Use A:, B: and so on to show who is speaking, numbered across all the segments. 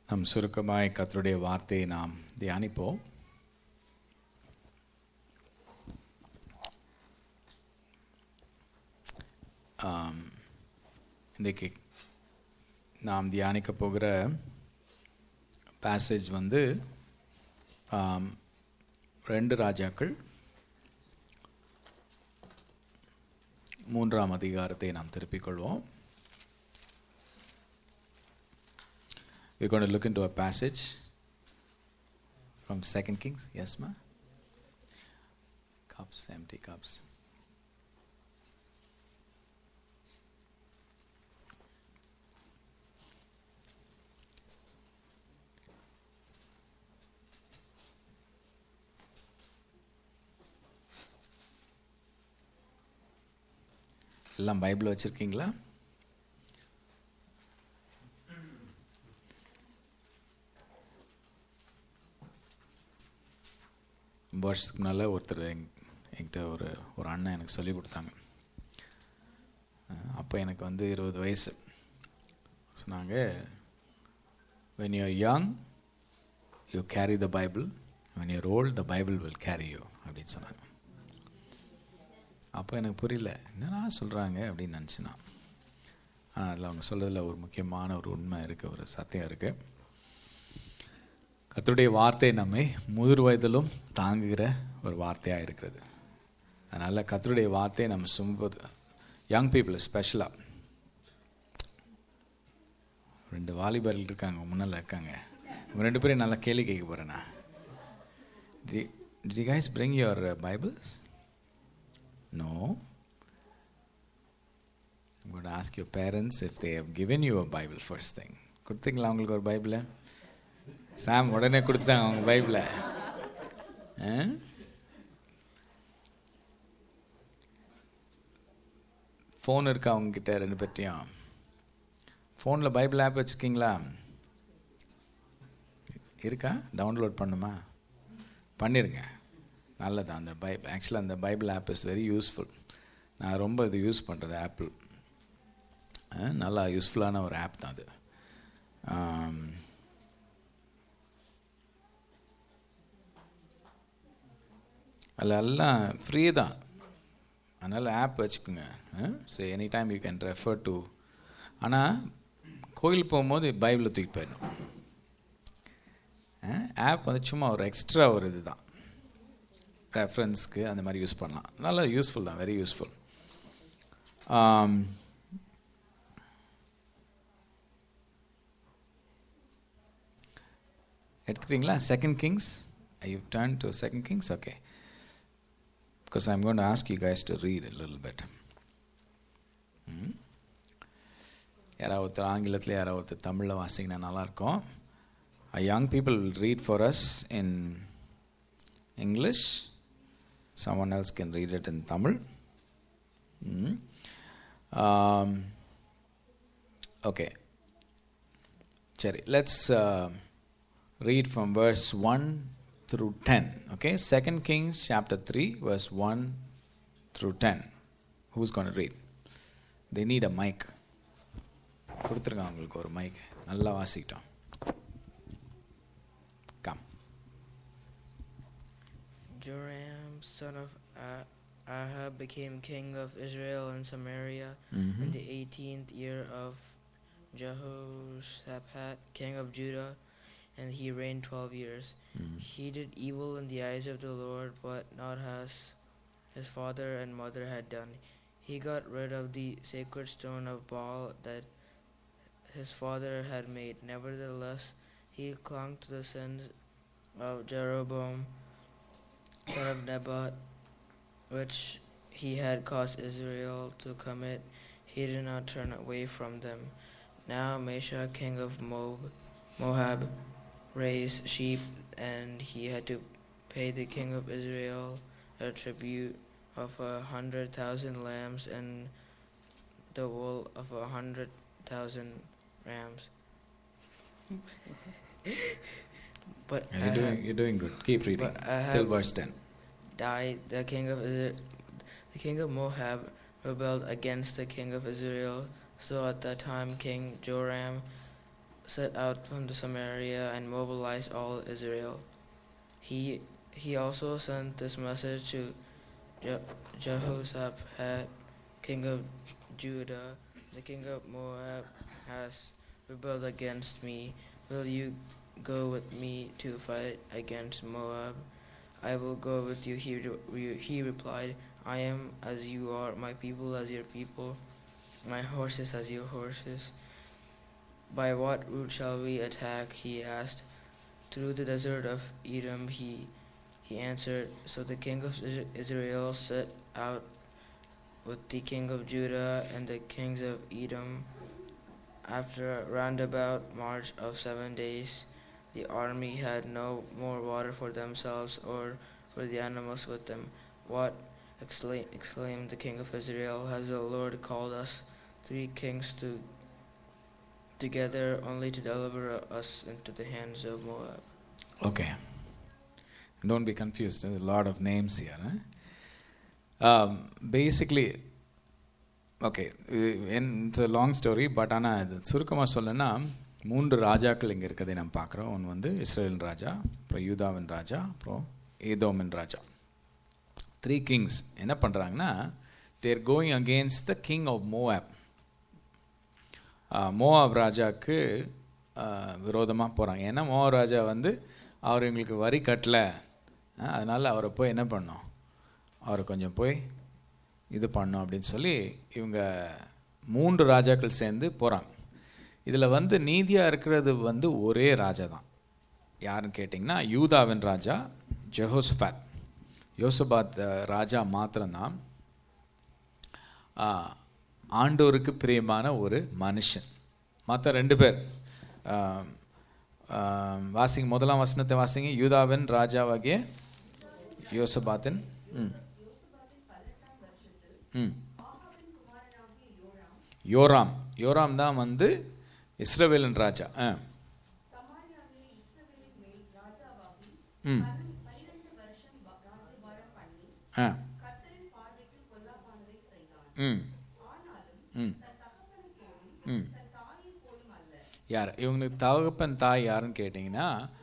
A: நம் சுருக்கமாய் கர்த்தருடைய வார்த்தையை நாம் தியானிப்போம் ஆம், இன்றைக்கு நாம் தியானிக்க போகிற பேசேஜ் வந்து ஆம், ரெண்டு ராஜாக்கள் மூன்றாம் அதிகாரத்தை நாம் திருப்பிக் கொள்வோம் We're going to look into a passage from Second Kings. Yes, ma. Cups, empty cups. எல்லாம் பைபிள் வச்சிருக்கீங்களா ரொம்ப வருஷத்துக்கு முன்னால் ஒருத்தர் எங் என்கிட்ட ஒரு ஒரு அண்ணன் எனக்கு சொல்லி கொடுத்தாங்க அப்போ எனக்கு வந்து இருபது வயசு சொன்னாங்க when you're young you carry the bible when you're old the bible will carry you அப்படின்னு சொன்னாங்க அப்போ எனக்கு புரியல என்னடா சொல்கிறாங்க அப்படின்னு நினச்சினா ஆனால் அதில் அவங்க சொல்கிறதுல ஒரு முக்கியமான ஒரு உண்மை இருக்குது ஒரு சத்தியம் இருக்குது கர்த்தருடைய வார்த்தை நம்மை முதிர் வயதிலும் தாங்குகிற ஒரு வார்த்தையாக இருக்கிறது அதனால் கர்த்தருடைய வார்த்தையை நம்ம சுமப்பது யங் பீப்புள் ஸ்பெஷலாக ரெண்டு வாலிபர்கள் இருக்காங்க முன்னால் இருக்காங்க உங்க ரெண்டு பேரும் நல்லா கேள்வி கேட்க போகிறேண்ணா the guys bring your Bibles no I'm going to ask your parents if they have given you a Bible first thing. கொடுத்தீங்களா உங்களுக்கு ஒரு பைபிளை சாம் உடனே கொடுத்துட்டாங்க அவங்க பைபிளை ஃபோன் இருக்கா அவங்கக்கிட்ட ரெண்டு பேர்ட்டையும் ஃபோனில் பைபிள் ஆப் வச்சுருக்கீங்களா இருக்கா டவுன்லோட் பண்ணுமா பண்ணிருங்க நல்லது அந்த பைப் ஆக்சுவலாக அந்த Bible app is very useful நான் ரொம்ப இது யூஸ் பண்ணுறது ஆப்பிள் நல்லா யூஸ்ஃபுல்லான ஒரு ஆப் தான் அது ஆம், அதில் எல்லாம் ஃப்ரீ தான் அதனால் ஆப் வச்சுக்கோங்க so any time you can refer to ஆனால் கோயில் போகும்போது பைபிளை தூக்கி போயிடணும் ஆப் வந்து சும்மா ஒரு எக்ஸ்ட்ரா ஒரு இது தான் ரெஃபரன்ஸ்க்கு அந்த மாதிரி யூஸ் பண்ணலாம் நல்லா யூஸ்ஃபுல் தான் வெரி யூஸ்ஃபுல் எடுத்துக்கிறீங்களா second Kings I you turn to second Kings okay because I'm going to ask you guys to read a little bit. ம்? யாராவது ஒருத்தர் ஆங்கிலத்தில் யாராவது ஒருத்தர் தமிழில் வாசிங்கன்னா நல்லாயிருக்கும் young people will read for us in English someone else can read it in Tamil. ம்? Um, okay. சரி let's read from verse 1 through 10 okay second kings chapter 3 verse 1 through 10 who's going to read they need a mic கொடுத்துருங்க அவங்களுக்கு ஒரு mike நல்லா வாசிக்கிட்டோம் come
B: Joram, son of Ah- Ahab, became king of Israel and Samaria
A: Mhm.
B: in the 18th year of Jehoshaphat, king of Judah, and he reigned 12 years. He did evil in the eyes of the Lord, but not as his father and mother had done. He got rid of the sacred stone of Baal that his father had made. Nevertheless, he clung to the sins of Jeroboam, son of Nebat, which he had caused Israel to commit. He did not turn away from them. Now Mesha, king of Moab, Moab, raised sheep, and he had to pay the king of Israel a tribute of a hundred thousand lambs and the wool of a hundred thousand rams. but
A: you're doing you're doing good keep reading
B: but Ahab
A: till verse 10
B: died. The king of Isra- the king of Moab rebelled against the king of Israel. So at that time, King Joram set out from the Samaria and mobilized all Israel. He he also sent this message to Je- Jehoshaphat, king of Judah. The king of Moab has rebelled against me. Will you go with me to fight against Moab? I will go with you. He, re- he replied, I am as you are, my people as your people, my horses as your horses. By what route shall we attack? He asked. Through the desert of Edom, he, he answered. So the king of Is- Israel set out with the king of Judah and the kings of Edom. After a roundabout march of seven days, the army had no more water for themselves or for the animals with them. What? exclaim, exclaimed the king of Israel. Has the Lord called us, three kings, to together only to deliver us into the hands of Moab?
A: Okay. Don't be confused. There's a lot of names here. Huh? Um, basically, okay it's long story but ஆனால் இது சுருக்கமாக சொல்லணும்னா மூன்று ராஜாக்கள் இங்கே இருக்கிறதை நம்ம பார்க்குறோம் ஒன்று வந்து இஸ்ரேலின் ராஜா அப்புறம் யூதாவின் ராஜா அப்புறம் ஏதோமின் ராஜா த்ரீ கிங்ஸ் என்ன பண்ணுறாங்கன்னா they're going against the king of Moab Moab ராஜாவுக்கு விரோதமாக போகிறாங்க ஏன்னா மோஆப் ராஜா வந்து அவர் எங்களுக்கு வரி கட்டலை அதனால் அவரை போய் என்ன பண்ணோம் அவரை கொஞ்சம் போய் இது பண்ணோம் அப்படின்னு சொல்லி இவங்க மூன்று ராஜாக்கள் சேர்ந்து போகிறாங்க இதில் வந்து நீதியாக இருக்கிறது வந்து ஒரே ராஜா தான் யாருன்னு கேட்டிங்கன்னா யூதாவின் ராஜா ஜெஹோஸ்ஃபாத் யோசபாத் ராஜா மாத்திரம்தான் ஆண்டோருக்கு பிரியமான ஒரு மனுஷன் மற்ற ரெண்டு பேர் வாசிங்க முதலாம் வசனத்தை வாசிங்க யூதாவின் ராஜாவாகிய யோசபாத்தின் ம் ம் யோராம் யோராம் தான் வந்து இஸ்ரவேலின் ராஜா ஆ ம் ஆ ம் ம் ம் யார் இவங்களுக்கு தகப்பன் தாய் யாருன்னு கேட்டிங்கன்னா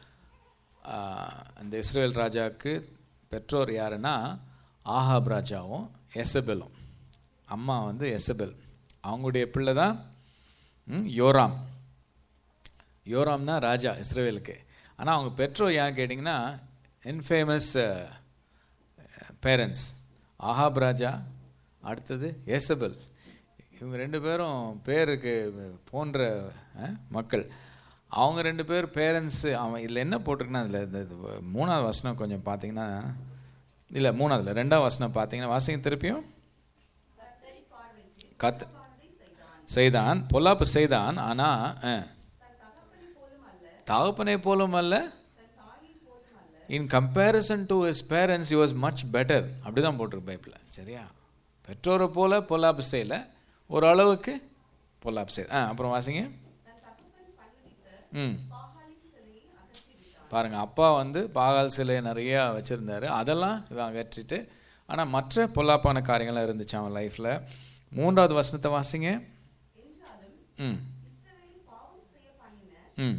A: அந்த இஸ்ரேல் ராஜாவுக்கு பெற்றோர் யாருன்னா ஆஹாப் ராஜாவும் எசபெலும் அம்மா வந்து எசபெல் அவங்களுடைய பிள்ளை தான் யோராம் யோராம் தான் ராஜா இஸ்ரேலுக்கு ஆனால் அவங்க பெற்றோர் யார் கேட்டிங்கன்னா இன்ஃபேமஸ் பேரண்ட்ஸ் ஆஹாப் ராஜா அடுத்தது ஏசபெல் இவங்க ரெண்டு பேரும் பேருக்கு போன்ற மக்கள் அவங்க ரெண்டு பேர் பேரண்ட்ஸு அவன் இதில் என்ன போட்டிருக்குன்னா அதில் இந்த மூணாவது வசனம் கொஞ்சம் பார்த்தீங்கன்னா இல்லை மூணாவதுல ரெண்டாவது வசனம் பார்த்தீங்கன்னா வாசிங்க திருப்பியும் கத் செய்தான் பொல்லாப்பு செய்தான் ஆனால் தகப்பனை போலும் அல்ல in comparison to his parents you was much better அப்படி தான் போட்டிருக்கு பைப்பில் சரியா பெற்றோரை போல பொல்லாப்பு செய்யலை ஓரளவுக்கு பொல்லாப்பு செய்ய ஆ அப்புறம் வாசிங்க ம் பாருங்கள் அப்பா வந்து பாகால் சிலையை நிறையா வச்சுருந்தாரு அதெல்லாம் இவன் அகற்றிட்டு ஆனால் மற்ற பொல்லாப்பான காரியங்கள்லாம் இருந்துச்சு அவன் லைஃப்பில் மூன்றாவது வசனத்தை வாசிங்க ம் ம்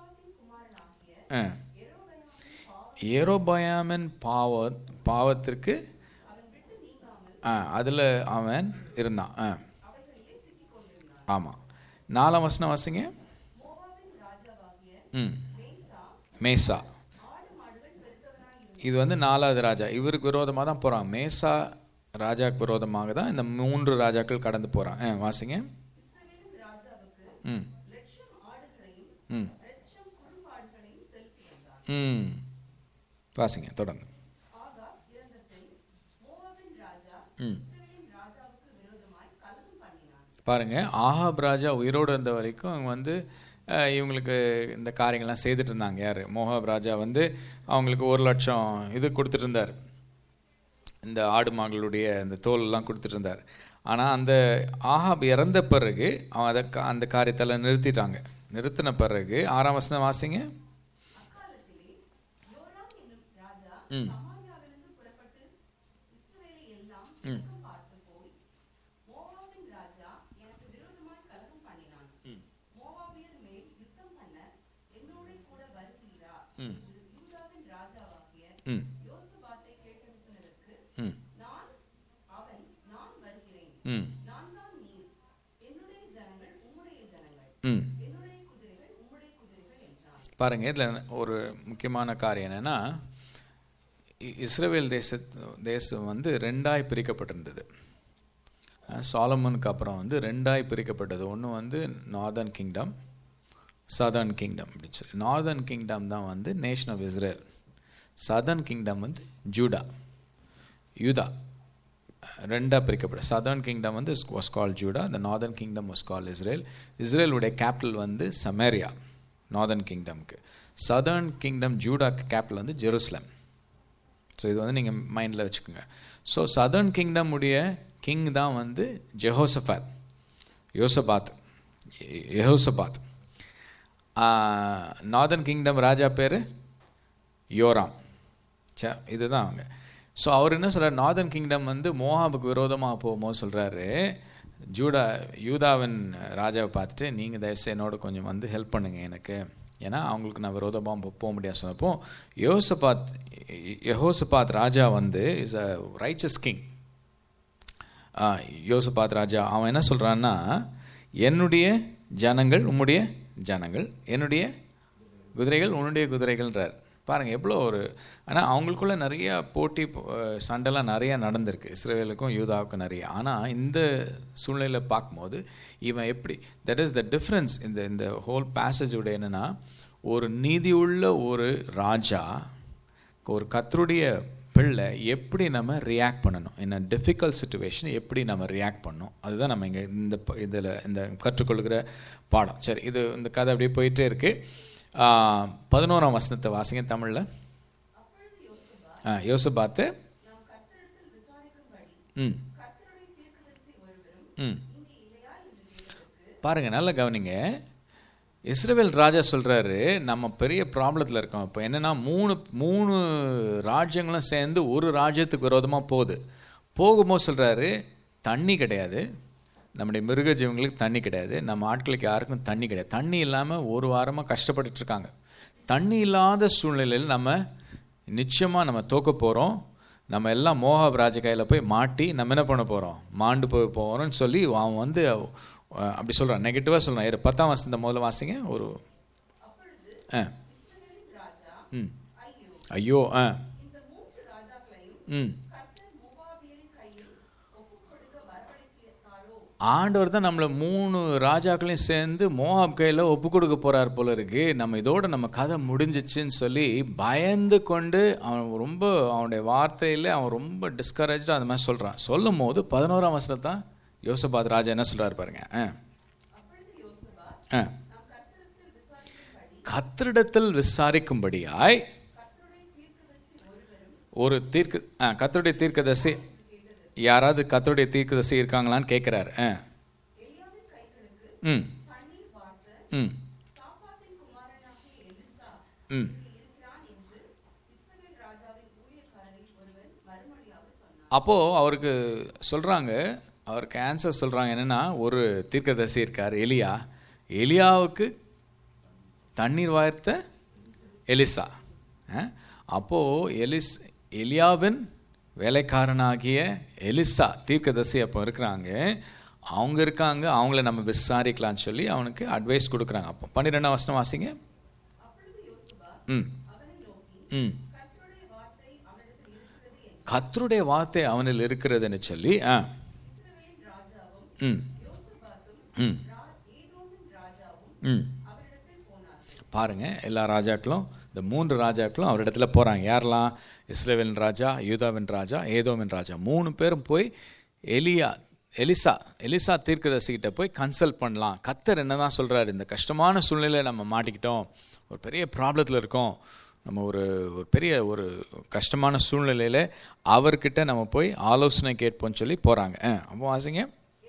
A: ஆ ஏரோபயாமின் பாவ பாவத்திற்கு ஆ அதில் அவன் இருந்தான் ஆ ஆமாம் நாலாம் வசனம் வாசிங்க ம் மேசா இது வந்து நாலாவது ராஜா இவருக்கு விரோதமாக தான் போகிறான் மேசா ராஜாக்கு விரோதமாக தான் இந்த மூன்று ராஜாக்கள் கடந்து போகிறான் ஆ வாசிங்க ம் ம் ம் வாசிங்க தொடர்ந்து ம் பாருங்க ஆஹாப் ராஜா உயிரோடு இருந்த வரைக்கும் அவங்க வந்து இவங்களுக்கு இந்த காரியங்கள்லாம் செய்துட்டு இருந்தாங்க யார் மோஹாப் ராஜா வந்து அவங்களுக்கு ஒரு லட்சம் இது கொடுத்துட்டு இருந்தார் இந்த ஆடு மாங்களுடைய இந்த தோல்லாம் கொடுத்துட்டு இருந்தார் ஆனால் அந்த ஆஹாப் இறந்த பிறகு அவன் அதை அந்த காரியத்தில் நிறுத்திட்டாங்க நிறுத்தின பிறகு ஆறாம் வசனம் வாசிங்க ம் ம் ம்
C: யோசபாத்தை கேட்டனுப்பினதற்கு
A: ம்
C: நான் அவன் நான் வருகிறேன்
A: ம்
C: நான் தான் நீர் என்னுடைய ஜனங்கள் உம்முடைய ஜனங்கள்
A: ம்
C: என்னுடைய குதிரைகள் உம்முடைய குதிரைகள் என்றான்
A: பாருங்க இதில் ஒரு முக்கியமான காரியம் என்னன்னா இ- இஸ்ரவேல் தேச தேசம் வந்து ரெண்டாய் பிரிக்கப்பட்டிருந்தது அஹ் சாலமனுக்கு அப்புறம் வந்து ரெண்டாய் பிரிக்கப்பட்டது ஒன்று வந்து நார்தர்ன் கிங்டம் சதர்ன் கிங்டம் அப்படின்னு சொல்லி நார்தர்ன் கிங்டம் தான் வந்து nation of Israel southern kingdom வந்து ஜூடா யூதா ரெண்டாக பிரிக்கப்பட்ட சதர்ன் கிங்டம் வந்து was call Judah the northern kingdom was call Israel இஸ்ரேலுடைய கேபிட்டல் வந்து சமேரியா நார்தர்ன் கிங்டம்க்கு சதர்ன் கிங்டம் ஜூடா கேபிட்டல் வந்து ஜெருசலம் ஸோ இது வந்து நீங்கள் மைண்டில் வச்சுக்கோங்க ஸோ சதர்ன் கிங்டம் உடைய கிங் தான் வந்து ஜெஹோசபாத் யோசபாத் யெஹோசபாத் நார்தர்ன் கிங்டம் ராஜா பேர் யோராம் ச இதுதான் அவங்க ஸோ அவர் என்ன சொல்றார் நார்தர்ன் கிங்டம் வந்து மோஹாபுக்கு விரோதமாக போகும்போது சொல்கிறாரு ஜூடா யூதாவின் ராஜாவை பார்த்துட்டு நீங்கள் தயவுசெய்து என்னோட கொஞ்சம் வந்து ஹெல்ப் பண்ணுங்க எனக்கு ஏன்னா அவங்களுக்கு நான் விரோதமாக போ- போக முடியாது சொன்னப்போ யோசபாத் யெகோசபாத் ராஜா வந்து இஸ் அ ரைச்சஸ் கிங் யோசபாத் ராஜா அவன் என்ன சொல்கிறான்னா என்னுடைய ஜனங்கள் உம்முடைய ஜனங்கள் என்னுடைய குதிரைகள் உன்னுடைய குதிரைகள்ன்றார் பாருங்கள் எவ்வளோ ஒரு ஆனால் அவங்களுக்குள்ள நிறைய போட்டி அஹ், சண்டைலாம் நிறைய நடந்திருக்கு இஸ்ரேலுக்கும் யூதாவுக்கும் நிறைய ஆனால் இந்த சூழ்நிலையில் பார்க்கும்போது இவன் எப்படி தட் இஸ் த டிஃப்ரென்ஸ் இந்த இந்த ஹோல் பேசேஜோட என்னென்னா ஒரு நீதியுள்ள ஒரு ராஜா ஒரு கத்தருடைய பிள்ளை எப்படி நம்ம ரியாக்ட் பண்ணணும் என்ன டிஃபிகல்ட் சுச்சுவேஷன் எப்படி நம்ம ரியாக்ட் பண்ணணும் அதுதான் நம்ம இங்கே இந்த ப- இதில் இந்த கற்றுக்கொள்கிற பாடம் சரி இது இந்த கதை அப்படியே போயிட்டே இருக்கு ஆ, பதினோராம் வசனத்தை வாசிங்க தமிழில் ஆ யோசபாத்து
C: நாம் கர்த்தரிடத்தில் விசாரிக்கும்படி
A: ம்
C: கர்த்தருடைய தீர்க்கதரிசி ஒருவரும்
A: ம்
C: இங்கே இல்லையா என்று கேட்டதற்கு
A: பாருங்க நல்லா கவனிங்க இஸ்ரவேல் ராஜா சொல்றாரு நம்ம பெரிய ப்ராப்ளத்தில் இருக்கோம் இப்போ என்னன்னா மூணு மூணு ராஜ்யங்களும் சேர்ந்து ஒரு ராஜ்யத்துக்கு விரோதமாக போகுது போகும்போது சொல்றாரு தண்ணி கிடையாது நம்முடைய மிருக ஜீவங்களுக்கு தண்ணி கிடையாது நம்ம ஆட்களுக்கு யாருக்கும் தண்ணி கிடையாது தண்ணி இல்லாமல் ஒரு வாரமாக கஷ்டப்பட்டுட்டு இருக்காங்க தண்ணி இல்லாத சூழ்நிலையில் நம்ம நிச்சயமாக நம்ம தோக்க போகிறோம் நம்ம எல்லாம் மோகாப் ராஜ கையில் போய் மாட்டி நம்ம என்ன பண்ண போகிறோம் மாண்டு போய் போகிறோம்னு சொல்லி அவன் வந்து அஹ், அப்படி சொல்கிறான் நெகட்டிவாக சொல்கிறான் இரு பத்தாம் வசந்த முதல்ல வாசிங்க ஒரு ஆ
C: இஸ்ரவேலின் ராஜா
A: ம்
C: ஐயோ
A: ஐயோ ஆ
C: இந்த மூன்று ராஜாக்களையும்
A: ம்
C: கர்த்தர் மோவாபியரின் கையில் ஒப்புக் கொடுக்க வரவழைத்தாரோ
A: ஆண்டவர் தான் நம்மளை மூணு ராஜாக்களையும் சேர்ந்து மோஹாப் கையில் ஒப்பு கொடுக்க போறார் போல இருக்கு நம்ம இதோட நம்ம கதை முடிஞ்சிச்சுன்னு சொல்லி பயந்து கொண்டு அவன் ரொம்ப அவனுடைய வார்த்தையில் அவன் ரொம்ப டிஸ்கரேஜாக அந்த மாதிரி சொல்கிறான் சொல்லும் போது பதினோராம் வசனத்தை தான் யோசபாத் ராஜா என்ன சொல்றாரு பாருங்க ஆ
C: அப்பொழுது யோசபா
A: ஆ
C: நாம் கர்த்தரிடத்தில் விசாரிக்கும்படி
A: கத்திரிடத்தில் விசாரிக்கும்படியாய்
C: கர்த்தருடைய தீர்க்கதரிசி ஒருவரும்
A: ஒரு தீர்க்க ஆ கத்தருடைய தீர்க்கதரிசி யாராவது கத்தருடைய தீர்க்கதரிசி இருக்காங்களான்னு கேட்குறாரு ஆ
C: எலியாவின் கைகளுக்கு
A: ம்
C: தண்ணீர் வார்த்த
A: ம்
C: சாப்பாத்தின் குமாரனாகிய எலிசா
A: ம்
C: இங்கே இருக்கிறான் என்று இஸ்ரவேல் ராஜாவின் ஊழியக்காரரில் ஒருவன் மறுமொழியாக சொன்னான்
A: அப்போது அவருக்கு சொல்கிறாங்க அவருக்கு ஆன்சர் சொல்கிறாங்க என்னென்னா ஒரு தீர்க்கதரிசி இருக்கார் எலியா எலியாவுக்கு தண்ணீர் வார்த்த எலிசா அஹ், அப்போது எலிஸ் எலியாவின் வேலைக்காரனாகிய எலிசா தீர்க்கதரிசி அப்போ இருக்கிறாங்க அவங்க இருக்காங்க அவங்கள நம்ம விசாரிக்கலாம்னு சொல்லி அவனுக்கு அட்வைஸ் கொடுக்குறாங்க அப்போ பன்னிரெண்டாம் வருஷம் வாசிங்க
C: அப்பொழுது யோசபா
A: ம்
C: அவனை நோக்கி
A: ம்
C: கர்த்தருடைய வார்த்தை அவனிடத்தில் இருக்கிறது என்று
A: கத்தருடைய வார்த்தை அவனில் இருக்கிறதுன்னு சொல்லி ஆ
C: இஸ்ரவேலின் ராஜாவும்
A: ம்
C: யோசபாத்தும்
A: ம்
C: ரா- ஏதோமின் ராஜாவும்
A: ம்
C: அவரிடத்தில் போனார்கள்
A: பாருங்க எல்லா ராஜாக்களும் இந்த மூன்று ராஜாக்களும் அவரிடத்துல போறாங்க யாரெல்லாம் இஸ்ரேலின் ராஜா யூதாவின் ராஜா ஏதோமின் ராஜா மூணு பேரும் போய் எலியா எலிசா எலிசா தீர்க்கதரிசிகிட்ட போய் கன்சல்ட் பண்ணலாம் கத்தர் என்னதான் சொல்றாரு இந்த கஷ்டமான சூழ்நிலையில நம்ம மாட்டிக்கிட்டோம் ஒரு பெரிய ப்ராப்ளத்தில் இருக்கோம் நம்ம ஒரு ஒரு பெரிய ஒரு கஷ்டமான சூழ்நிலையில அவர்கிட்ட நம்ம போய் ஆலோசனை கேட்போம்னு சொல்லி போறாங்க ஆ, அப்போ வாசிங்க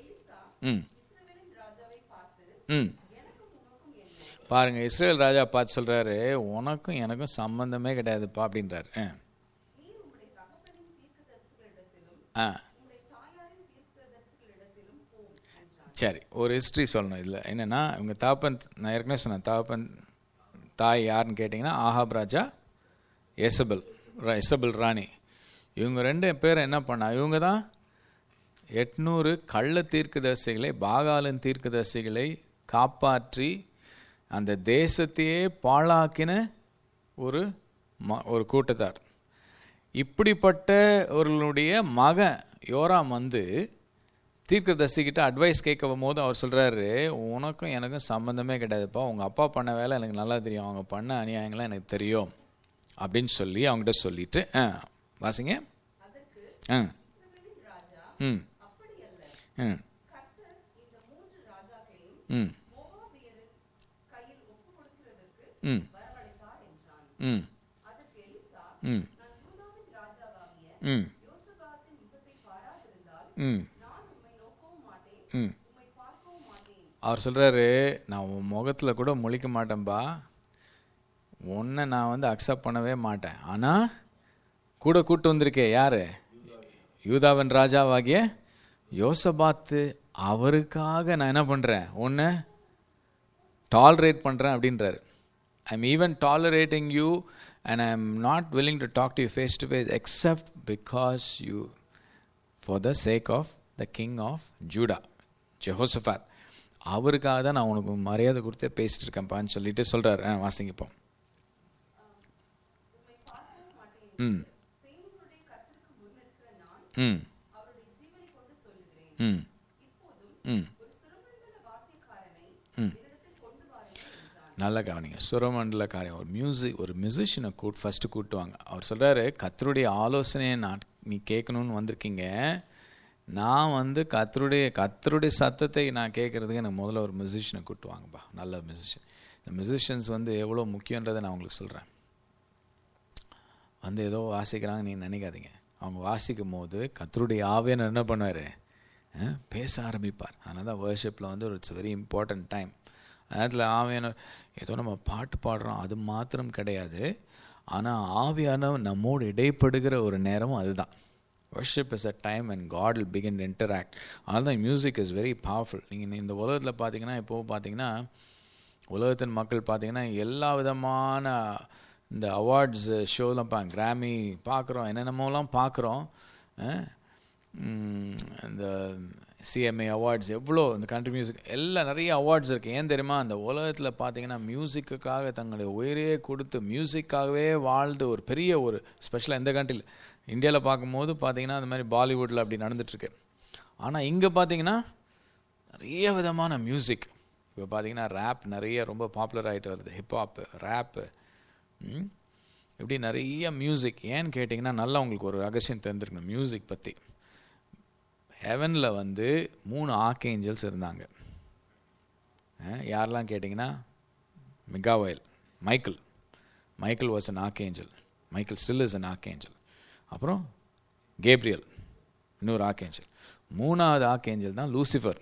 A: ம்
C: இஸ்ரவேலின் ராஜாவை பார்த்து
A: ம்
C: எனக்கும் உமக்கும் என்ன
A: பாருங்க இஸ்ரேல் ராஜா பார்த்து சொல்றாரு உனக்கும் எனக்கும் சம்பந்தமே கிடையாதுப்பா அப்படின்றாரு ஆ.
C: நீர் உம்முடைய தகப்பனின் தீர்க்கதரிசிகளிடத்திலும்
A: ஆ
C: உம்முடைய தாயாரின் தீர்க்கதரிசிகளிடத்திலும் போம் என்றான்
A: சரி ஒரு ஹிஸ்ட்ரி சொல்லணும் இதில் என்னென்னா இவங்க தாப்பன் நான் ஏற்கனவே சொன்னேன் தாப்பன் தாய் யாருன்னு கேட்டிங்கன்னா ஆஹாப் ராஜா எசபல் இசபல் ராணி இவங்க ரெண்டு பேர் என்ன பண்ணா இவங்க தான் எட்நூறு கள்ள தீர்க்கதரிசிகளை பாகாலன் தீர்க்கதரிசிகளை காப்பாற்றி அந்த தேசத்தையே பாழாக்கின ஒரு ம ஒரு கூட்டத்தார் இப்படிப்பட்டவர்களுடைய மகன் யோராம் வந்து தீர்க்கதரிசிக்கிட்ட அட்வைஸ் கேட்க போது அவர் சொல்கிறாரு உனக்கும் எனக்கும் சம்மந்தமே கிடையாதுப்பா உங்கள் அப்பா பண்ண வேலை எனக்கு நல்லா தெரியும் அவங்க பண்ண அநியாயங்கள்லாம் எனக்கு தெரியும் அப்படின்னு சொல்லி அவங்ககிட்ட சொல்லிட்டு ஆ வாசிங்க
C: அதற்கு
A: ஆ
C: இஸ்ரவேலின் ராஜா
A: ம்
C: அப்படியல்ல
A: ம்
C: கர்த்தர் இந்த மூன்று ராஜாக்களையும்
A: ம்
C: மோவாபியரின் கையில் ஒப்பு கொடுக்கிறதற்கு
A: ம்
C: வரவழைத்தார் என்றான்
A: ம்
C: அதற்கு எலிசா
A: ம்
C: நான் யூதாவின் ராஜாவாகிய
A: ம்
C: யோசபாத்தின் முகத்தை பாராதிருந்தால்
A: ம்
C: நான் உம்மை நோக்கவும் மாட்டேன்
A: ம்
C: உம்மை பார்க்கவும் மாட்டேன்
A: அவர் சொல்கிறாரு நான் உன் முகத்தில் கூட முழிக்க மாட்டேன்பா உன்னை நான் வந்து அக்செப்ட் பண்ணவே மாட்டேன் ஆனால் கூட கூட்டு வந்திருக்கே யார் யூதாவின் ராஜாவாகிய யோசபாத்து அவருக்காக நான் என்ன பண்ணுறேன் ஒன்று டாலரேட் பண்ணுறேன் அப்படின்றாரு I am even tolerating you and I am not willing to talk to you face to face except because you for the sake of the king of Judah Jehoshaphat அவருக்காக தான் நான் உனக்கு மரியாதை கொடுத்தே பேசிட்டு இருக்கேன்ப்பான்னு சொல்லிட்டு சொல்கிறார் ஆ வாசிங்கப்போம்
C: உம்மை பார்க்கவும் மாட்டேன்
A: ம்
C: சேனைகளுடைய கர்த்தருக்கு முன்னிருக்கிற நான்
A: ம்
C: அவருடைய ஜீவனை கொண்டு சொல்லுகிறேன்
A: ம்
C: இப்போதும்
A: ம்
C: ஒரு சுரமண்டல வாத்தியக்காரனை
A: ம்.
C: என்னிடத்தில் கொண்டு வாருங்கள் என்றான்
A: நல்லா கவனிங்க சுரமண்டல காரியம் ஒரு மியூசிக் ஒரு மியூசிஷியனை கூட் ஃபஸ்ட்டு கூட்டுவாங்க அவர் சொல்கிறாரு கத்தருடைய ஆலோசனையை நான் நீ கேட்கணும்னு வந்திருக்கீங்க நான் வந்து கத்தருடைய கத்தருடைய சத்தத்தை நான் கேட்குறதுக்கு எனக்கு முதல்ல ஒரு மியூசிஷியனை கூட்டுவாங்கப்பா நல்ல மியூசிஷியன் இந்த மியூசிஷியன்ஸ் வந்து எவ்வளோ முக்கியன்றதை நான் உங்களுக்கு சொல்கிறேன் வந்து ஏதோ வாசிக்கிறாங்க நீ நினைக்காதீங்க அவங்க வாசிக்கும் போது கத்தருடைய ஆவியனர் என்ன பண்ணுவார் பேச ஆரம்பிப்பார் அதனால தான் வேர்ஷிப்பில் வந்து இட்ஸ் வெரி இம்பார்ட்டன்ட் டைம் நேரத்தில் ஆவியானவர் ஏதோ நம்ம பாட்டு பாடுறோம் அது மாத்திரம் கிடையாது ஆனால் ஆவியானவர் நம்மோடு இடைப்படுகிற ஒரு நேரமும் அதுதான் worship is a time and God will begin interact அதனால தான் மியூசிக் இஸ் வெரி பவர்ஃபுல் நீங்கள் இந்த உலகத்தில் பார்த்தீங்கன்னா இப்போது பார்த்தீங்கன்னா உலகத்தின் மக்கள் பார்த்தீங்கன்னா எல்லா விதமான இந்த அவார்ட்ஸ் ஷோலாம் பா கிராமி பார்க்குறோம் என்னென்னமோலாம் பார்க்குறோம் இந்த சிஎம்ஏ அவார்ட்ஸ் எவ்வளோ இந்த கண்ட்ரி மியூசிக் எல்லாம் நிறைய அவார்ட்ஸ் இருக்குது ஏன் தெரியுமா அந்த உலகத்தில் பார்த்தீங்கன்னா மியூசிக்குக்காக தங்களுடைய உயிரையே கொடுத்து மியூசிக்காகவே வாழ்ந்து ஒரு பெரிய ஒரு ஸ்பெஷலாக எந்த கண்ட்ரியில் இந்தியாவில் பார்க்கும்போது பார்த்தீங்கன்னா அந்த மாதிரி பாலிவுட்டில் அப்படி நடந்துட்டுருக்கு ஆனால் இங்கே பார்த்தீங்கன்னா நிறைய விதமான மியூசிக் இப்போ பார்த்தீங்கன்னா ரேப் நிறைய ரொம்ப பாப்புலர் ஆகிட்டு வருது ஹிப்ஹாப்பு ரேப்பு இப்படி நிறைய மியூசிக் ஏன்னு கேட்டிங்கன்னா நல்லா உங்களுக்கு ஒரு ரகசியம் தெரிஞ்சிருக்கணும் மியூசிக் பற்றி ஹெவனில் வந்து மூணு ஆர்கேஞ்சல்ஸ் இருந்தாங்க அஹ் யாரெல்லாம் கேட்டிங்கன்னா மிகாவயல் Michael Michael was an archangel Michael still is an archangel அப்புறம் கேப்ரியல் இன்னொரு ஆர்கேஞ்சல் மூணாவது ஆர்கேஞ்சல் தான் லூசிஃபர்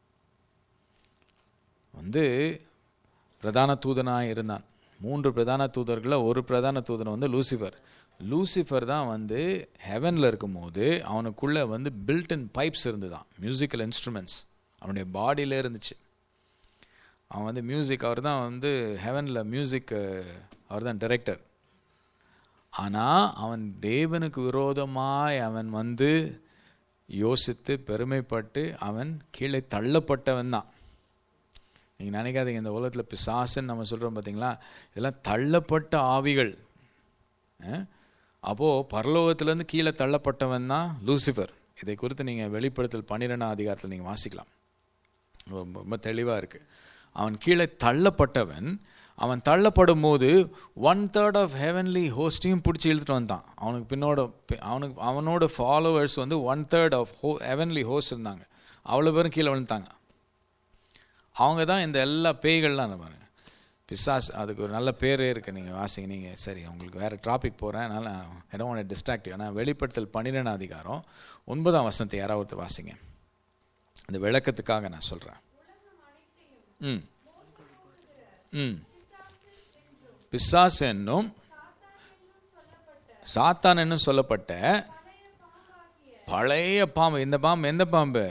A: வந்து பிரதான தூதனாக இருந்தான் மூன்று பிரதான தூதர்களில் ஒரு பிரதான தூதன் வந்து லூசிஃபர் லூசிஃபர் தான் வந்து ஹெவனில் இருக்கும்போது அவனுக்குள்ளே வந்து பில்டன் பைப்ஸ் இருந்துதான் மியூசிக்கல் இன்ஸ்ட்ருமெண்ட்ஸ் அவனுடைய பாடியிலே இருந்துச்சு அவன் வந்து மியூசிக் அவர் தான் வந்து ஹெவனில் மியூசிக் அவர் தான் டைரக்டர் ஆனால் அவன் தேவனுக்கு விரோதமாய் அவன் வந்து யோசித்து பெருமைப்பட்டு அவன் கீழே தள்ளப்பட்டவன் தான் நீங்கள் நினைக்காதீங்க இந்த உலகத்தில் பிசாசுன்னு நம்ம சொல்கிறோம் பார்த்தீங்களா இதெல்லாம் தள்ளப்பட்ட ஆவிகள் அப்போது பரலோகத்திலேருந்து கீழே தள்ளப்பட்டவன் தான் லூசிஃபர் இதை குறித்து நீங்கள் வெளிப்படுத்தல் பன்னிரெண்டாம் அதிகாரத்தில் நீங்கள் வாசிக்கலாம் ரொம்ப ரொம்ப தெளிவாக இருக்குது அவன் கீழே தள்ளப்பட்டவன் அவன் தள்ளப்படும் போது ஒன் தேர்ட் ஆஃப் ஹெவன்லி ஹோஸ்டையும் பிடிச்சி இழுத்துட்டு வந்தான் அவனுக்கு பின்னோட அவனுக்கு அவனோட ஃபாலோவர்ஸ் வந்து ஒன் தேர்ட் ஆஃப் ஹோ ஹெவன்லி ஹோஸ்ட் இருந்தாங்க அவ்வளோ பேரும் கீழே விழுந்தாங்க அவங்க தான் இந்த எல்லா பேய்கள்லாம் நம்ம பிசாஸ் அதுக்கு ஒரு நல்ல பேரே இருக்குது நீங்கள் வாசிங்க நீங்கள் சரி உங்களுக்கு வேறு டாபிக் போகிறேன் அதனால் இடம் ஒன்று டிஸ்ட்ராக்டிவ் ஆனால் வெளிப்படுத்தல் பன்னிரெண்டாம் அதிகாரம் ஒன்பதாம் வசனத்தை யாராவது ஒருத்தர் வாசிங்க இந்த விளக்கத்துக்காக நான் சொல்கிறேன் ம் ம் பிசாஸ் என்னும் சாத்தான் என்னும் சொல்லப்பட்ட பழைய பாம்பு இந்த பாம்பு எந்த பாம்பு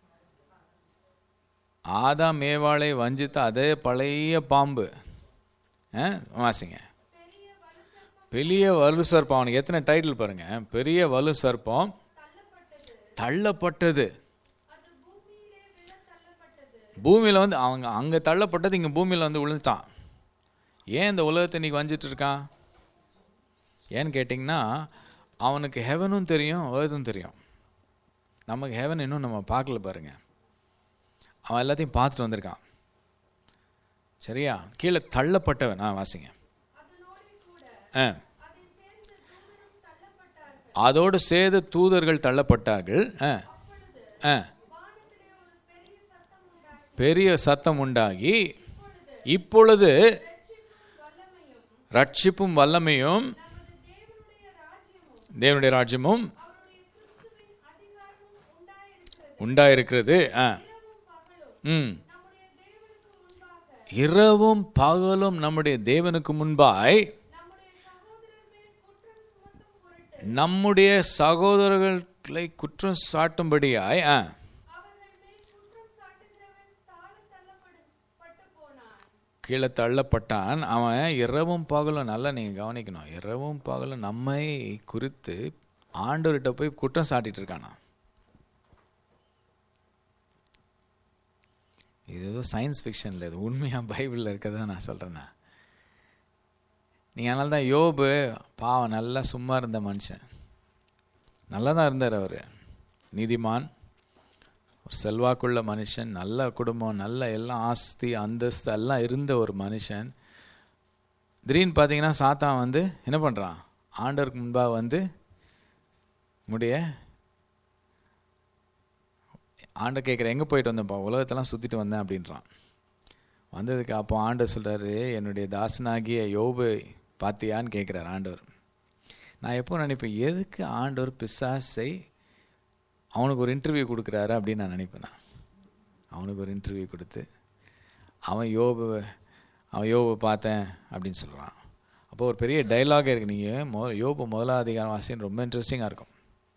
A: ஆதா மேவாளை வஞ்சித்த அதே பழைய பாம்பு வாசிங்க பெரிய வலு சர்ப்பம் அவனுக்கு எத்தனை டைட்டில் பாருங்க பெரிய வலு சர்ப்பம் தள்ளப்பட்டது பூமியில் வந்து அவங்க அங்கே தள்ளப்பட்டது இங்கே பூமியில் வந்து விழுந்துட்டான் ஏன் இந்த உலகத்தை இன்னைக்கு வஞ்சிட்டு இருக்கான் ஏன்னு கேட்டிங்கன்னா அவனுக்கு ஹெவனும் தெரியும் ஏர்த்தும் தெரியும் நமக்கு ஹெவன் இன்னும் நம்ம பார்க்கல பாருங்க அவன் எல்லாத்தையும் பார்த்துட்டு வந்திருக்கான் சரியா கீழே தள்ளப்பட்டவன் ஆ வாசிங்க ஆ அதோடு சேத தூதர்கள் தள்ளப்பட்டார்கள் ஆ ஆ பெரிய சத்தம் உண்டாகி இப்பொழுது ரட்சிப்பும் வல்லமையும் தேவனுடைய ராஜ்யமும் உண்டாயிருக்கிறது ஆ ம் இரவும் பகலும் நம்முடைய தேவனுக்கு முன்பாய் நம்முடைய சகோதரர்களை குற்றம் சாட்டும்படியாய் ஆ கீழே தள்ளப்பட்டான் அவன் இரவும் பகலும் நல்லா நீங்கள் கவனிக்கணும் இரவும் பகலும் நம்மை குறித்து ஆண்டவர்கிட்ட போய் குற்றம் சாட்டிட்டு இருக்கானா இது ஏதோ சயின்ஸ் ஃபிக்ஷனில் இது உண்மையாக பைபிளில் இருக்கதான் நான் சொல்கிறேண்ணா நீங்கள் அதனால தான் யோபு பாவம் நல்லா சும்மா இருந்த மனுஷன் நல்லா தான் இருந்தார் அவர் நீதிமான் ஒரு செல்வாக்குள்ள மனுஷன் நல்ல குடும்பம் நல்ல எல்லாம் ஆஸ்தி அந்தஸ்து எல்லாம் இருந்த ஒரு மனுஷன் திடீர்னு பார்த்தீங்கன்னா சாத்தான் வந்து என்ன பண்ணுறான் ஆண்டவருக்கு முன்பாக வந்து முடிய ஆண்டர் கேட்குற எங்கே போயிட்டு வந்தேன்ப்பா உலகத்தெல்லாம் சுற்றிட்டு வந்தேன் அப்படின்றான் வந்ததுக்கு அப்போ ஆண்டவர் சொல்கிறாரு என்னுடைய தாசனாகிய யோபு பார்த்தியான்னு கேட்குறாரு ஆண்டவர் நான் எப்போ நினைப்பேன் எதுக்கு ஆண்டவர் பிசாசை அவனுக்கு ஒரு இன்டர்வியூ கொடுக்குறாரு அப்படின்னு நான் நினைப்பேன் நான் அவனுக்கு ஒரு இன்டர்வியூ கொடுத்து அவன் யோபு அவன் யோபு பார்த்தேன் அப்படின்னு சொல்கிறான் அப்போ ஒரு பெரிய டைலாக் இருக்குது நீங்கள் மொ யோபு முதலாவது அதிகாரம் வாசின்னு ரொம்ப இன்ட்ரெஸ்டிங்காக இருக்கும்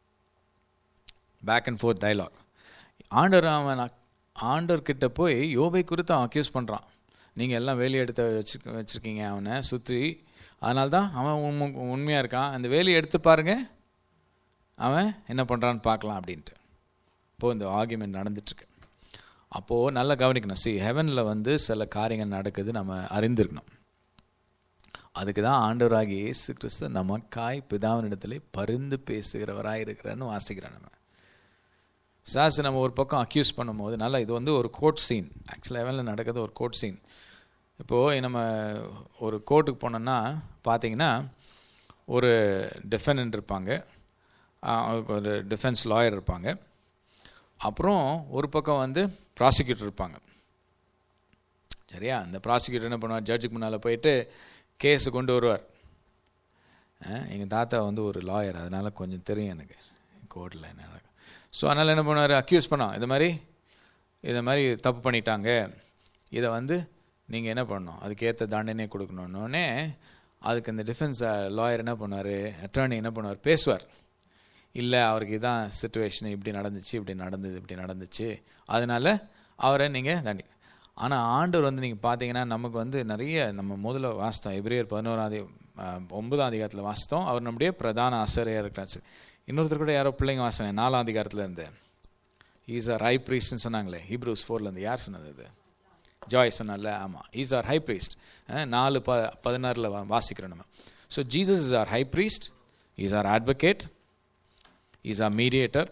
A: பேக் அண்ட் ஃபோர்த் டைலாக் ஆண்டவர் அவன் ஆண்டவர் கிட்ட போய் யோபை குறித்து அவன் அக்யூஸ் பண்ணுறான் நீங்கள் எல்லாம் வேலி எடுத்து வச்சு வச்சுருக்கீங்க அவனை சுற்றி அதனால தான் அவன் உண்மை உண்மையாக இருக்கான் அந்த வேலியை எடுத்து பாருங்க அவன் என்ன பண்ணுறான்னு பார்க்கலாம் அப்படின்ட்டு இப்போது இந்த ஆர்கியூமெண்ட் நடந்துட்டுருக்கு அப்போது நல்லா கவனிக்கணும் சி ஹெவனில் வந்து சில காரியங்கள் நடக்குது நம்ம அறிந்திருக்கணும் அதுக்கு தான் ஆண்டவராகி இயேசு கிறிஸ்து நமக்காய் பிதாவினிடத்தில் பரிந்து பேசுகிறவராக இருக்கிறன்னு வாசிக்கிறோம் நம்ம சாஸ் நம்ம ஒரு பக்கம் அக்யூஸ் பண்ணும்போது நல்லா இது வந்து ஒரு கோர்ட் சீன் ஆக்சுவலாக ஹெவனில் நடக்கிறது ஒரு கோர்ட் சீன் இப்போது நம்ம ஒரு கோர்ட்டுக்கு போனோன்னா பார்த்தீங்கன்னா ஒரு டிஃபெண்ட் இருப்பாங்க ஒரு டிஃபென்ஸ் லாயர் இருப்பாங்க அப்புறம் ஒரு பக்கம் வந்து ப்ராசிக்யூட்டர் இருப்பாங்க சரியா அந்த ப்ராசிக்யூட்டர் என்ன பண்ணுவார் ஜட்ஜுக்கு முன்னால் போயிட்டு கேஸை கொண்டு வருவார் எங்கள் தாத்தா வந்து ஒரு லாயர் அதனால் கொஞ்சம் தெரியும் எனக்கு கோர்ட்டில் என்ன நடக்கும் ஸோ அதனால் என்ன பண்ணுவார் அக்யூஸ் பண்ணோம் இது மாதிரி இதை மாதிரி தப்பு பண்ணிட்டாங்க இதை வந்து நீங்கள் என்ன பண்ணணும் அதுக்கேற்ற தண்டனை கொடுக்கணுன்னே அதுக்கு இந்த டிஃபென்ஸ் லாயர் என்ன பண்ணுவார் அட்டர்னி என்ன பண்ணுவார் பேசுவார் இல்லை அவருக்கு இதான் சுச்சுவேஷன் இப்படி நடந்துச்சு இப்படி நடந்தது இப்படி நடந்துச்சு அதனால் அவரை நீங்கள் தண்டி ஆனால் ஆண்டவர் வந்து நீங்கள் பார்த்தீங்கன்னா நமக்கு வந்து நிறைய நம்ம முதல்ல வாசித்தோம் எப்ரியர் பதினோராம் ஒன்பதாம் அதிகாரத்தில் வாசித்தோம் அவர் நம்முடைய பிரதான ஆசிரியர் இருக்கிறாச்சு இன்னொருத்தர் கூட யாரோ பிள்ளைங்க வாசினாங்க நாலாம் அதிகாரத்தில் இருந்து ஈஸ் ஆர் ஹை ப்ரீஸ்ட்னு சொன்னாங்களே ஹீப்ரூஸ் ஃபோர்லேருந்து யார் சொன்னது அது ஜாய் சொன்னால ஆமாம் ஈஸ் ஆர் ஹை ப்ரீஸ்ட் நாலு ப பதினாறில் வாசிக்கிறோம் நம்ம so Jesus is our high priest is our advocate is our mediator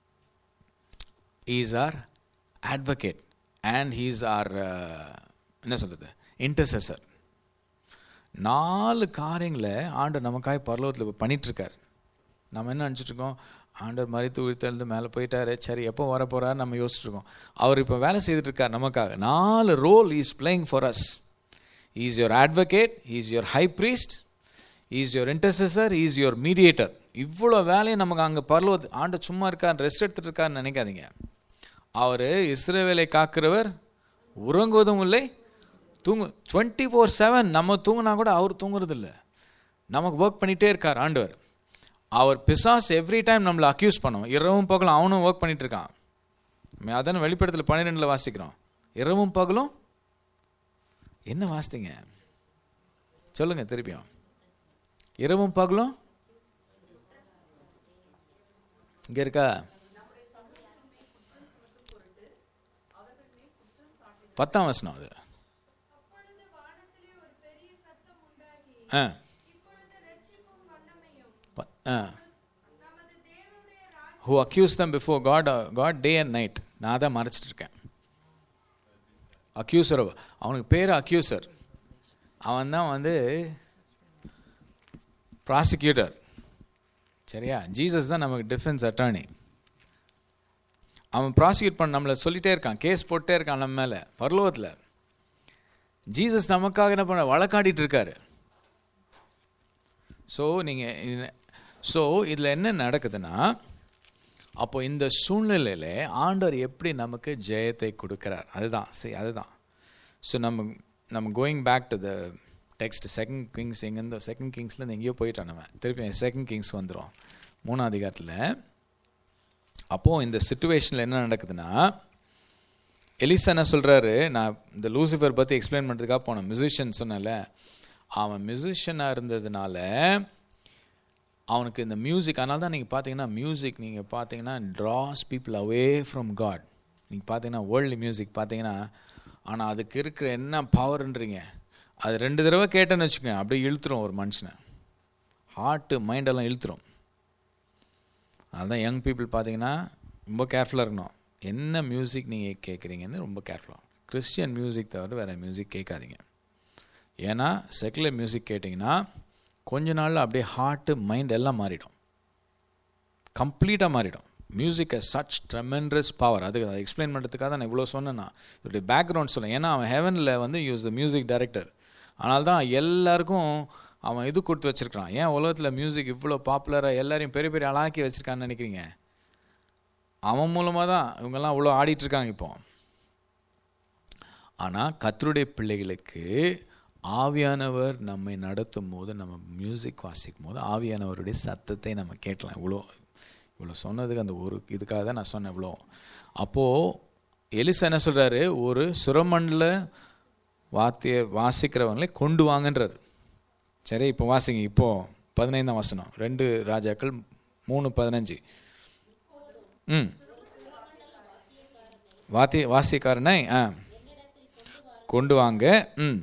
A: is our advocate and he's our என்ன சொல்கிறது இன்டர்செசர் நாலு காரியங்களை ஆண்டர் நமக்காய் பரலோகத்தில் பண்ணிகிட்ருக்கார் நம்ம என்ன நினச்சிட்ருக்கோம் ஆண்டவர் மாதிரி தூழ்த்தெழுந்து மேலே போயிட்டாரு சரி எப்போ வர போகிறாரு நம்ம யோசிச்சுருக்கோம் அவர் இப்போ வேலை செய்துட்ருக்கார் நமக்காக நாலு role is playing for us is your advocate is your high priest is your intercessor is your mediator இவ்வளோ வேலையை நமக்கு அங்கே பரலோது ஆண்டு சும்மா இருக்கார் ரெஸ்ட் எடுத்துகிட்டு இருக்காருன்னு நினைக்காதீங்க அவர் இஸ்ரேவேலை காக்கிறவர் உறங்குவதும் இல்லை தூங்கு டுவெண்ட்டி ஃபோர் செவன் நம்ம தூங்கினா கூட அவர் தூங்குறது இல்லை நமக்கு ஒர்க் பண்ணிகிட்டே இருக்கார் ஆண்டவர் அவர் பிசாஸ் எவ்ரி டைம் நம்மளை அக்யூஸ் பண்ணும் இரவும் பகலும் அவனும் ஒர்க் பண்ணிட்டு இருக்கான் அதான வெளிப்படத்தில் பன்னிரெண்டில் வாசிக்கிறோம் இரவும் பகலும் என்ன வாசித்தீங்க சொல்லுங்க திருப்பியும் இரவும் பகலும் இங்க இருக்கா பத்தாம் வசனம் அது
C: அப்பொழுது வானத்திலே ஒரு பெரிய சத்தம் உண்டாகி
A: ஆ
C: இப்பொழுது ரட்சிப்பும் வல்லமையும்
A: ப- ஆ
C: நமது தேவனுடைய ராஜ்யம்
A: who accuse them before God God day and night நான் தான் மறைச்சிட்டு இருக்கேன் அக்யூசர் அவனுக்கு பேர் அக்யூசர் அவன் தான் வந்து ப்ராசிக்யூட்டர் சரியா ஜீசஸ் தான் நமக்கு டிஃபென்ஸ் அட்டார்னி அவன் ப்ராசிக்யூட் பண்ண நம்மளை சொல்லிட்டே இருக்கான் கேஸ் போட்டே இருக்கான் நம்ம மேலே பரலோகத்தில் ஜீசஸ் நமக்காக என்ன பண்ண வழக்காடிட்டு இருக்காரு ஸோ நீங்கள் ஸோ இதில் என்ன நடக்குதுன்னா அப்போ இந்த சூழ்நிலையில் ஆண்டவர் எப்படி நமக்கு ஜெயத்தை கொடுக்கிறார் அதுதான் சரி அதுதான் ஸோ நம்ம நம்ம going back to the text second kings எங்கேருந்து செகண்ட் கிங்ஸ்லேருந்து எங்கேயோ போயிட்டோம் நம்ம திருப்பி செகண்ட் கிங்ஸ் வந்துடும் மூணாம் அதிகாரத்தில் அப்போது இந்த சுச்சுவேஷனில் என்ன நடக்குதுன்னா எலிசா என்ன சொல்கிறாரு நான் இந்த லூசிஃபர் பற்றி எக்ஸ்பிளைன் பண்ணுறதுக்காக போனேன் மியூசிஷியன் சொன்னேன்ல அவன் மியூசிஷியனாக இருந்ததுனால அவனுக்கு இந்த மியூசிக் அதனால தான் நீங்கள் பார்த்தீங்கன்னா மியூசிக் நீங்கள் பார்த்தீங்கன்னா draws people away from God நீங்கள் பார்த்தீங்கன்னா வேர்ல்டு மியூசிக் பார்த்தீங்கன்னா ஆனால் அதுக்கு இருக்கிற என்ன பவர்ன்றீங்க அது ரெண்டு தடவை கேட்டேன்னு வச்சுக்கோங்க அப்படியே இழுத்துரும் ஒரு மனுஷனை ஹார்ட்டு மைண்டெல்லாம் இழுத்துரும் அதனால தான் யங் பீப்புள் பார்த்தீங்கன்னா ரொம்ப கேர்ஃபுல்லாக இருக்கணும் என்ன மியூசிக் நீங்கள் கேட்குறீங்கன்னு ரொம்ப கேர்ஃபுல்லாக கிறிஸ்டியன் மியூசிக் தவிர வேறு மியூசிக் கேட்காதீங்க ஏன்னா செக்குலர் மியூசிக் கேட்டிங்கன்னா கொஞ்ச நாளில் அப்படியே ஹார்ட்டு மைண்ட் எல்லாம் மாறிடும் கம்ப்ளீட்டாக மாறிடும் மியூசிக் சச் ட்ரெமெண்ட்ரஸ் பவர் அதுக்கு அதை எக்ஸ்பிளைன் பண்ணுறதுக்காக தான் நான் இவ்வளோ சொன்னேன்னா இதோடைய பேக்ரவுண்ட் சொல்லேன் ஏன்னா அவன் ஹெவனில் வந்து யூஸ் த மியூசிக் டைரக்டர் அதனால தான் எல்லாருக்கும் அவன் இது கொடுத்து வச்சிருக்கான் ஏன் உலகத்தில் மியூசிக் இவ்வளோ பாப்புலராக எல்லாரையும் பெரிய பெரிய ஆளாக்கி வச்சிருக்கான்னு நினைக்கிறீங்க அவன் மூலமாக தான் இவங்கெல்லாம் இவ்வளோ ஆடிட்டு இருக்காங்க இப்போ ஆனால் கத்தருடைய பிள்ளைகளுக்கு ஆவியானவர் நம்மை நடத்தும் போது நம்ம மியூசிக் வாசிக்கும் போது ஆவியானவருடைய சத்தத்தை நம்ம கேட்கலாம் இவ்வளோ இவ்வளோ சொன்னதுக்கு அந்த ஒரு இதுக்காக தான் நான் சொன்னேன் இவ்வளோ அப்போது எலிசா என்ன சொல்கிறாரு ஒரு சுரமண்டல வாத்திய வாசிக்கிறவங்களை கொண்டு வாங்கன்றார் சரி இப்போ வாசிங்க இப்போ பதினைந்தாம் வசனம் ரெண்டு ராஜாக்கள் மூணு பதினஞ்சு ம் வாத்திய வாசியக்காரனை ஆ கொண்டு வாங்க ம்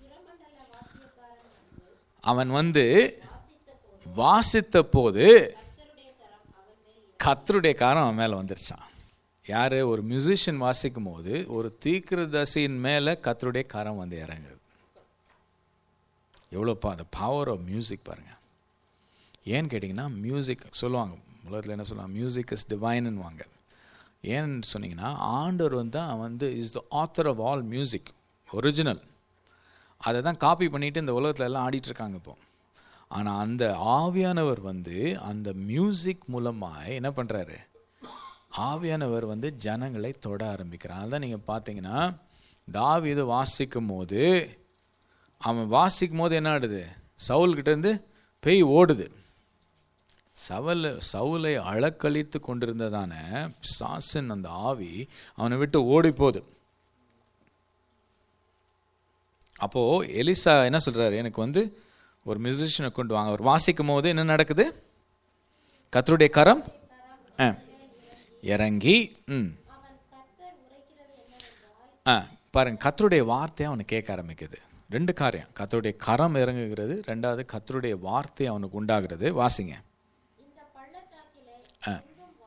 A: அவன் வந்து வாசித்த போது கத்தருடைய காரம் அவன் மேலே வந்துருச்சான் யார் ஒரு மியூசிஷியன் வாசிக்கும் போது ஒரு தீக்கிரதசியின் மேலே கத்தருடைய காரம் வந்து இறங்குது எவ்வளோப்பா அந்த பவர் ஆஃப் மியூசிக் பாருங்கள் ஏன்னு கேட்டிங்கன்னா மியூசிக் சொல்லுவாங்க உலகத்தில் என்ன சொல்லுவாங்க மியூசிக் இஸ் டிவைனுவாங்க ஏன்னு சொன்னீங்கன்னா ஆண்டவர் வந்து அவன் வந்து is the author of all music original அதை தான் காப்பி பண்ணிட்டு இந்த உலகத்தில் எல்லாம் ஆடிட்டு இருக்காங்க இப்போ ஆனால் அந்த ஆவியானவர் வந்து அந்த மியூசிக் மூலமாக என்ன பண்ணுறாரு ஆவியானவர் வந்து ஜனங்களை தொட ஆரம்பிக்கிறார் அதனால தான் நீங்கள் பார்த்தீங்கன்னா தாவீது வாசிக்கும் போது அவன் வாசிக்கும் போது என்ன ஆடுது சவுல்கிட்டேருந்து பேய் ஓடுது சவல சவுலை அழக்களித்து கொண்டிருந்ததான சாசன் அந்த ஆவி அவனை விட்டு ஓடி போகுது அப்போ எலிசா என்ன சொல்றாரு எனக்கு வந்து ஒரு மியூசிஷியனை கொண்டு வாங்க அவர் வாசிக்கும் போது என்ன நடக்குது கத்தருடைய கரம் ஆ. இறங்கி ம் ஆ பாருங்க கத்தருடைய வார்த்தையை அவனுக்கு கேட்க ஆரம்பிக்குது ரெண்டு காரியம் கத்தருடைய கரம் இறங்குகிறது ரெண்டாவது கத்தருடைய வார்த்தை அவனுக்கு உண்டாகிறது வாசிங்க ஆ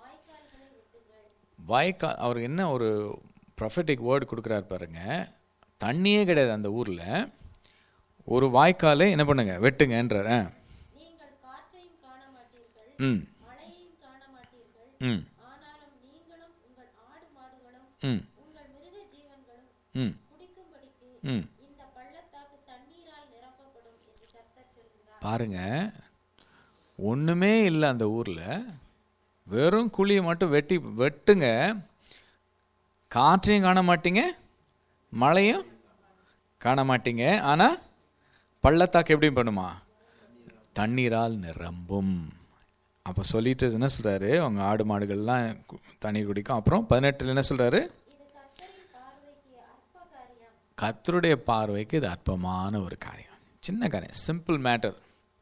A: வாய்க்கா அவர் என்ன ஒரு ப்ரொஃபட்டிக் வேர்டு கொடுக்குறாரு பாருங்க தண்ணியே கிடையாது அந்த ஊரில் ஒரு வாய்க்காலை என்ன பண்ணுங்க வெட்டுங்கன்றார் ஆ
D: நீங்கள் காற்றையும் காண மாட்டீர்கள்
A: ம்
D: மழையையும் காண மாட்டீர்கள்
A: ம்
D: ஆனாலும் நீங்களும் உங்கள் ஆடு மாடுகளும்
A: ம்
D: உங்கள் மிருக ஜீவன்களும்
A: ம்
D: குடிக்கும்படிக்கு
A: ம்
D: இந்த பள்ளத்தாக்கு தண்ணீரால் நிரப்பப்படும் என்று கர்த்தர் சொல்கிறார்
A: பாருங்க ஒன்றுமே இல்லை அந்த ஊரில் வெறும் குழியை மட்டும் வெட்டி வெட்டுங்க காற்றையும் காண மாட்டீங்க மழையும் காண மாட்டீங்க ஆனால் பள்ளத்தாக்கு எப்படி பண்ணுமா தண்ணீரால் நிரம்பும் அப்போ சொல்லிட்டு என்ன சொல்கிறாரு அவங்க ஆடு மாடுகள்லாம் கு- தண்ணீர் குடிக்கும் அப்புறம் பதினெட்டில் என்ன சொல்கிறாரு
D: இது கர்த்தரின் பார்வைக்கு அற்ப காரியம்
A: கத்தருடைய பார்வைக்கு இது அற்பமான ஒரு காரியம் சின்ன காரியம் சிம்பிள் மேட்டர்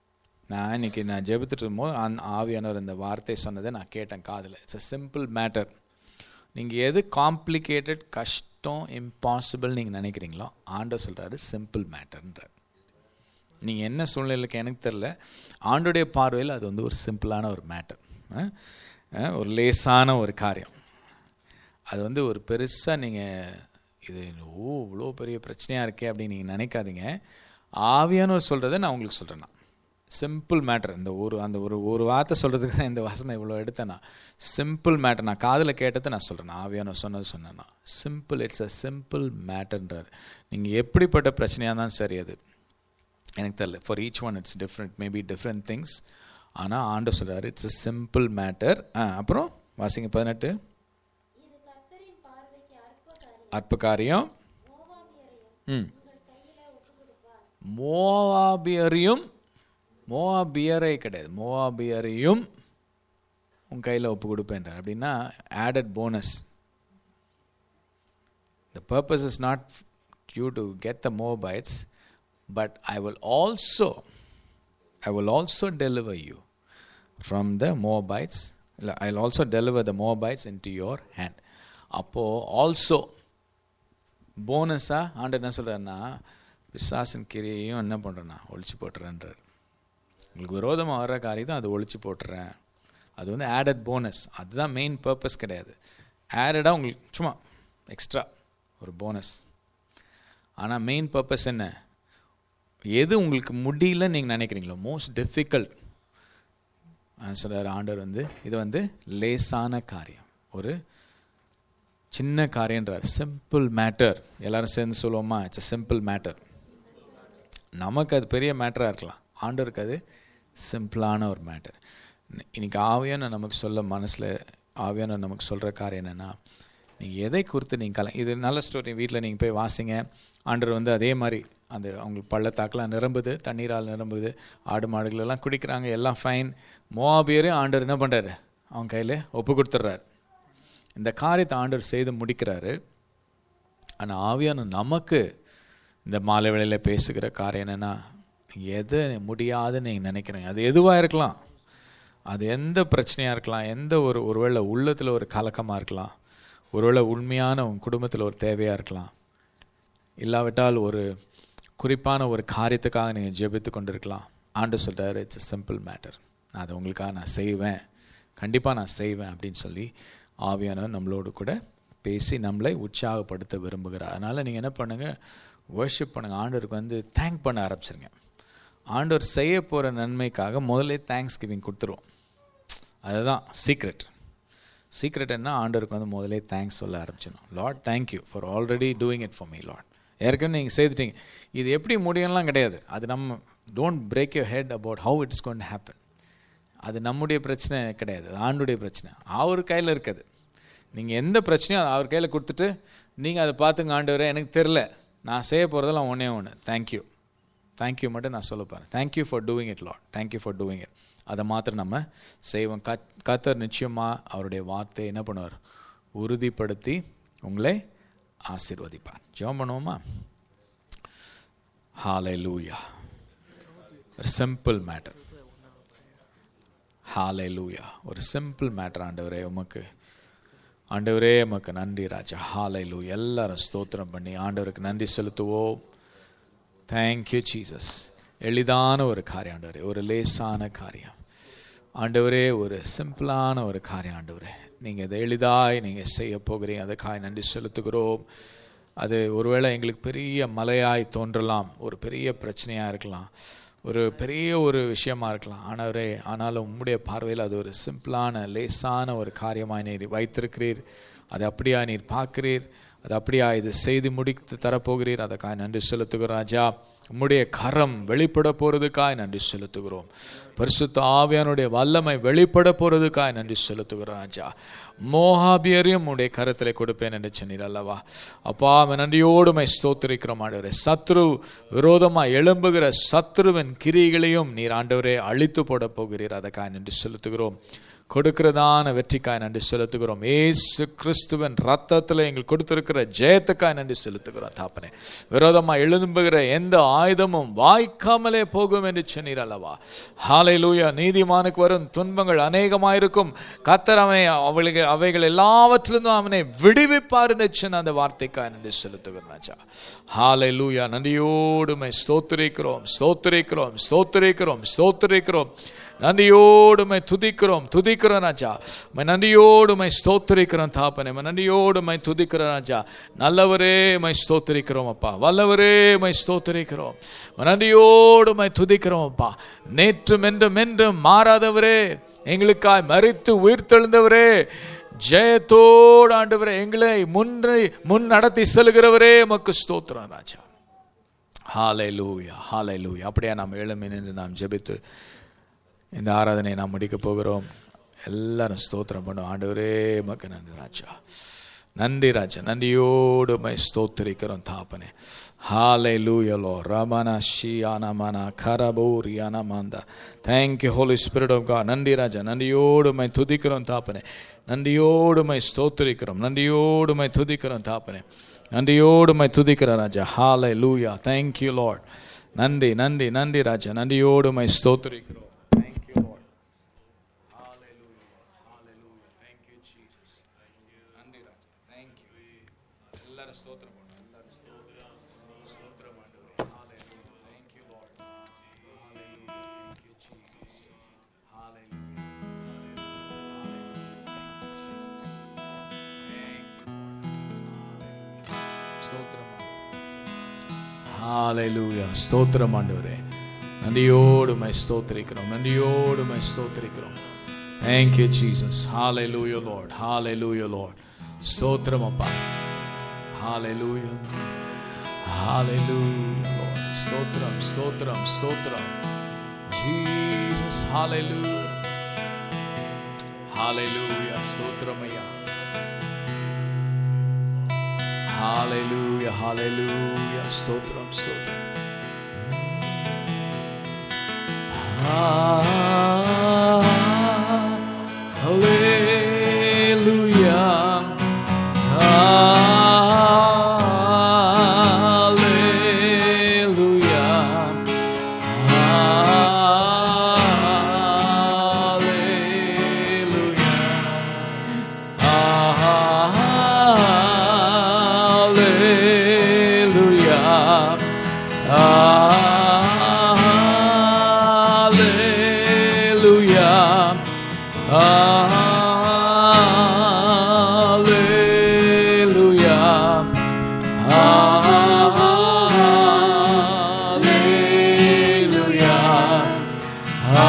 A: நான் இன்னைக்கு நான் ஜெபித்துட்டு இருக்கும்போது அந்த ஆவியானவர் இந்த வார்த்தை சொன்னதை நான் கேட்டேன் காதில் இட்ஸ் a சிம்பிள் மேட்டர் நீங்கள் எது காம்ப்ளிகேட்டட் கஷ்டம் இம்பாசிபிள் நீங்கள் நினைக்கிறீங்களோ ஆண்டவர் சொல்கிறாரு சிம்பிள் மேட்டர்ன்றார் நீங்கள் என்ன சூழ்நிலைக்கு எனக்கு தெரில ஆண்டுடைய பார்வையில் அது வந்து ஒரு சிம்பிளான ஒரு மேட்டர் ஒரு லேசான ஒரு காரியம் அது வந்து ஒரு பெருசாக நீங்கள் இது ஓ இவ்வளோ பெரிய பிரச்சனையாக இருக்கே அப்படின்னு நீங்கள் நினைக்காதீங்க ஆவியானவர் சொல்கிறத நான் உங்களுக்கு சொல்கிறேன் சிம்பிள் மேட்டர் இந்த ஒரு அந்த ஒரு ஒரு வார்த்தை சொல்கிறதுக்கு தான் இந்த வசனம் இவ்வளோ எடுத்தேன்னா சிம்பிள் மேட்டர் நான் காதில் கேட்டதை நான் சொல்கிறேன் ஆவியானவர் சொன்னது சொன்னேன்னா சிம்பிள் இட்ஸ் அ சிம்பிள் மேட்டர்ன்றார் நீங்கள் எப்படிப்பட்ட பிரச்சனையாக இருந்தாலும் சரி அது எனக்கு தெரியல for each one it's different maybe different things ஆனால் ஆண்டு சொல்கிறாரு இட்ஸ் a சிம்பிள் மேட்டர் அப்புறம் வாசிங்க பதினெட்டு
D: இது கர்த்தரின் பார்வைக்கு அற்ப காரியம்
A: அற்ப காரியம்
D: மோவாபியரையும்
A: ம்
D: உங்கள் கையில ஒப்புக் கொடுப்பார்
A: மோவாபியரையும் மோவாபியரை கிடையாது மோவாபியரையும் உன் கையில் ஒப்பு கொடுப்பேன்றார் அப்படின்னா added bonus the purpose is not you to get the Moabites, but I will also, I will also deliver you from the Moabites. I'll also deliver the Moabites into your hand. அப்போ also போனஸாக ஆண்டு என்ன சொல்கிறாருன்னா பிசாசின் கிரியையும் என்ன பண்ணுறேன்னா ஒழிச்சு போட்டுறேன்றார் உங்களுக்கு விரோதமாக வர்ற காரியம் தான் அது ஒழிச்சு போட்டுறேன் அது வந்து ஆடட் போனஸ் அதுதான் மெயின் பர்பஸ் கிடையாது ஆடடாக உங்களுக்கு சும்மா எக்ஸ்ட்ரா ஒரு போனஸ் ஆனால் மெயின் பர்பஸ் என்ன எது உங்களுக்கு முடியல நீங்கள் நினைக்கிறீங்களோ மோஸ்ட் டிஃபிகல்ட் சொல்கிறார் ஆண்டவர் வந்து இது வந்து லேசான காரியம் ஒரு சின்ன காரியன்றார் சிம்பிள் மேட்டர் எல்லாரும் சேர்ந்து சொல்லுவோமா இட்ஸ் a சிம்பிள் மேட்டர் நமக்கு அது பெரிய மேட்டராக இருக்கலாம் ஆண்டவருக்கு அது சிம்பிளான ஒரு மேட்டர் இன்னைக்கு ஆவியான நமக்கு சொல்ல மனசில் ஆவியான நமக்கு சொல்கிற காரியம் என்னென்னா நீங்கள் எதை குறித்து நீங்கள் கல இது நல்ல ஸ்டோரி வீட்டில் நீங்கள் போய் வாசிங்க ஆண்டவர் வந்து அதே மாதிரி அந்த அவங்களுக்கு பள்ளத்தாக்கெலாம் நிரம்புது தண்ணீரால் நிரம்புது ஆடு மாடுகள் எல்லாம் குடிக்கிறாங்க எல்லாம் ஃபைன் மோவாபியரே ஆண்டவர் என்ன பண்ணுறாரு அவன் கையில் ஒப்பு கொடுத்துட்றாரு இந்த காரியத்தை ஆண்டவர் செய்து முடிக்கிறாரு ஆனால் ஆவியான நமக்கு இந்த மாலை வேளையில் பேசுகிற காரியம் என்னென்னா நீங்கள் எது முடியாதுன்னு நீங்கள் நினைக்கிறீங்க அது எதுவாக இருக்கலாம் அது எந்த பிரச்சனையாக இருக்கலாம் எந்த ஒரு ஒருவேளை உள்ளத்தில் ஒரு கலக்கமாக இருக்கலாம் ஒருவேளை உண்மையான உன் குடும்பத்தில் ஒரு தேவையாக இருக்கலாம் இல்லாவிட்டால் ஒரு குறிப்பான ஒரு காரியத்துக்காக நீங்கள் ஜெபித்து கொண்டிருக்கலாம் ஆண்டு சொல்கிறாரு இட்ஸ் a சிம்பிள் மேட்டர் நான் அதை உங்களுக்காக நான் செய்வேன் கண்டிப்பாக நான் செய்வேன் அப்படின்னு சொல்லி ஆவியானவர் நம்மளோடு கூட பேசி நம்மளை உற்சாகப்படுத்த விரும்புகிறார் அதனால் நீங்கள் என்ன பண்ணுங்கள் worship பண்ணுங்கள் ஆண்டவருக்கு வந்து தேங்க் பண்ண ஆரம்பிச்சிருங்க ஆண்டவர் செய்ய போகிற நன்மைக்காக முதல்ல தேங்க்ஸ் கிவிங் கொடுத்துருவோம் அதுதான் சீக்ரெட் சீக்ரெட் என்ன ஆண்டவருக்கு வந்து முதல்ல தேங்க்ஸ் சொல்ல ஆரம்பிச்சிடணும் Lord thank you for already doing it for me Lord ஏற்கனவே நீங்கள் செய்துட்டீங்க இது எப்படி முடியும்லாம் கிடையாது அது நம்ம don't break your head about how it's gonna happen அது நம்முடைய பிரச்சனை கிடையாது அது ஆண்டுடைய பிரச்சனை அவர் கையில் இருக்குது நீங்கள் எந்த பிரச்சனையும் அது அவர் கையில் கொடுத்துட்டு நீங்கள் அதை பார்த்துங்க ஆண்டவரே எனக்கு தெரில நான் செய்ய போகிறதெல்லாம் ஒன்றே ஒன்று தேங்க்யூ தேங்க்யூ மட்டும் நான் சொல்ல போகிறேன் thank you for doing it lot thank you for doing it அதை மாத்திரம் நம்ம செய்வோம் கத் கத்தர் நிச்சயமாக அவருடைய வார்த்தையை என்ன பண்ணுவார் உறுதிப்படுத்தி உங்களை ஆசீர்வதிப்பார் ஜெபம் பண்ணுவோமா ஹாலை லூயா ஒரு சிம்பிள் மேட்டர் ஹாலை லூயா ஒரு சிம்பிள் மேட்டர் ஆண்டவரே உமக்கு ஆண்டவரே உமக்கு நன்றி ராஜா ஹாலை லூ எல்லாரும் ஸ்தோத்திரம் பண்ணி ஆண்டவருக்கு நன்றி செலுத்துவோம் தேங்க்யூ ஜீசஸ் எளிதான ஒரு காரியம் ஆண்டவரே ஒரு லேசான காரியம் ஆண்டவரே ஒரு சிம்பிளான ஒரு காரியம் ஆண்டவரே நீங்கள் இதை எளிதாய் நீங்கள் செய்ய போகிறீங்க அதுக்காய் நன்றி செலுத்துகிறோம் அது ஒருவேளை எங்களுக்கு பெரிய மலையாய் தோன்றலாம் ஒரு பெரிய பிரச்சனையாக இருக்கலாம் ஒரு பெரிய ஒரு விஷயமா இருக்கலாம் ஆனவரே ஆனாலும் உம்முடைய பார்வையில் அது ஒரு சிம்பிளான லேசான ஒரு காரியமாய் நீர் வைத்திருக்கிறீர் அது அப்படியா நீர் பார்க்கிறீர் அது அப்படியா இது செய்து முடித்து தரப்போகிறீர் அதற்காக நன்றி செலுத்துகிறோம் ராஜா உம்முடைய கரம் வெளிப்பட போறதுக்காய் நன்றி செலுத்துகிறோம் பரிசுத்த ஆவியானுடைய வல்லமை வெளிப்பட போறதுக்காய் நன்றி செலுத்துகிறோம் ராஜா மோகாபியரையும் உடைய கரத்திலே கொடுப்பேன் என்று சொன்னீர் அல்லவா அப்பா அவன் நன்றியோடுமை ஸ்தோத்திரிக்கிறோம் ஆண்டவரே சத்ரு விரோதமாக எழும்புகிற சத்ருவின் கிரிகளையும் நீர் ஆண்டவரே அழித்து போட போகிறீர் அதற்காக நன்றி செலுத்துகிறோம் கொடுக்கிறதான வெற்றிக்காய் நன்றி செலுத்துகிறோம் ஏசு கிறிஸ்துவின் ரத்தத்தில் எங்களுக்கு கொடுத்திருக்கிற ஜெயத்துக்காய் நன்றி செலுத்துகிறோம் தாப்பனே விரோதமாக எழும்புகிற எந்த ஆயுதமும் வாய்க்காமலே போகும் என்று சொன்னீர் அல்லவா ஹாலை லூயா நீதிமானுக்கு வரும் துன்பங்கள் அநேகமாயிருக்கும் கத்தர் அவனை அவளுக்கு அவைகள் எல்லாவற்றிலிருந்தும் அவனை விடுவிப்பார் என்று சொன்ன அந்த வார்த்தைக்காய் நன்றி செலுத்துகிறோம் ராஜா ஹாலை லூயா நன்றியோடுமை ஸ்தோத்திரிக்கிறோம் ஸ்தோத்திரிக்கிறோம் ஸ்தோத்திரிக்கிறோம் ஸ்தோத்திரிக்கிறோம் நன்றியோடுமை துதிக்கிறோம் துதிக்கிறோம் ராஜா மை நன்றியோடுமை ஸ்தோத்திரிக்கிறோம் தாப்பனே மை நன்றியோடுமை துதிக்கிறோம் ராஜா நல்லவரே மை ஸ்தோத்திரிக்கிறோம் அப்பா வல்லவரே மை ஸ்தோத்திரிக்கிறோம் மை நன்றியோடுமை துதிக்கிறோம் அப்பா நேற்றும் என்றும் என்றும் மாறாதவரே எங்களுக்காய் மறித்து உயிர்த்தெழுந்தவரே ஜெயத்தோடு ஆண்டவரே எங்களை முன்னை முன் நடத்தி செல்கிறவரே மக்கு ஸ்தோத்திரம் ராஜா ஹாலை லூயா ஹாலை லூயா அப்படியே நாம் எழுமி நின்று நாம் ஜெபித்து இந்த ஆராதனையை நாம் முடிக்க போகிறோம் எல்லாரும் ஸ்தோத்திரம் பண்ணும் ஆண்டவரே மக்கு நன்றி ராஜா நன்றி ராஜா நன்றியோடு மை ஸ்தோத்திரிக்கிறோம் தாப்பனே ஹாலை லூயலோ ரமண ஷியானமன கரபூர் யனமந்த thank you Holy Spirit of God நன்றி ராஜா நன்றியோடு மை துதிக்கிறோம் தாப்பனே நன்றியோடு மை ஸ்தோத்திரிக்கிறோம் நன்றியோடு மை துதிக்கிறோம் தாப்பனே நன்றியோடு மை துதிக்கிறோம் ராஜா ஹாலை லூயா தேங்க்யூ லார்ட் நன்றி நன்றி நன்றி ராஜா நன்றியோடு மை ஸ்தோத்திரிக்கிறோம் தேங்க்யூ லார்ட் நன்றி ராஜா தேங்க்யூ எல்லாரும் ஸ்தோத்திரம் பண்ணும் எல்லாரும் ஸ்தோத்திரம் ஆண்டவரே ஹalleluya thank you lord hallelujah thank you jesus hallelujah ஸ்தோத்திரம் ஹalleluya ஸ்தோத்திரம் ஆண்டவரே நன்றியோடு மை ஸ்தோத்திரிக்கிறோம் நன்றியோடு மை ஸ்தோத்திரிக்கிறோம் Thank you, Jesus. Hallelujah, Lord. Hallelujah, Lord. ஸ்தோத்திரம் அப்பா Hallelujah. Hallelujah, Lord. ஸ்தோத்திரம் ஸ்தோத்திரம் ஸ்தோத்திரம் Jesus. Hallelujah. Hallelujah. ஸ்தோத்திரம் ஐயா Hallelujah. Hallelujah. ஸ்தோத்திரம் ஸ்தோத்திரம் Hallelujah. Hallelujah. Hallelujah. Hallelujah. Hallelujah. Hallelujah.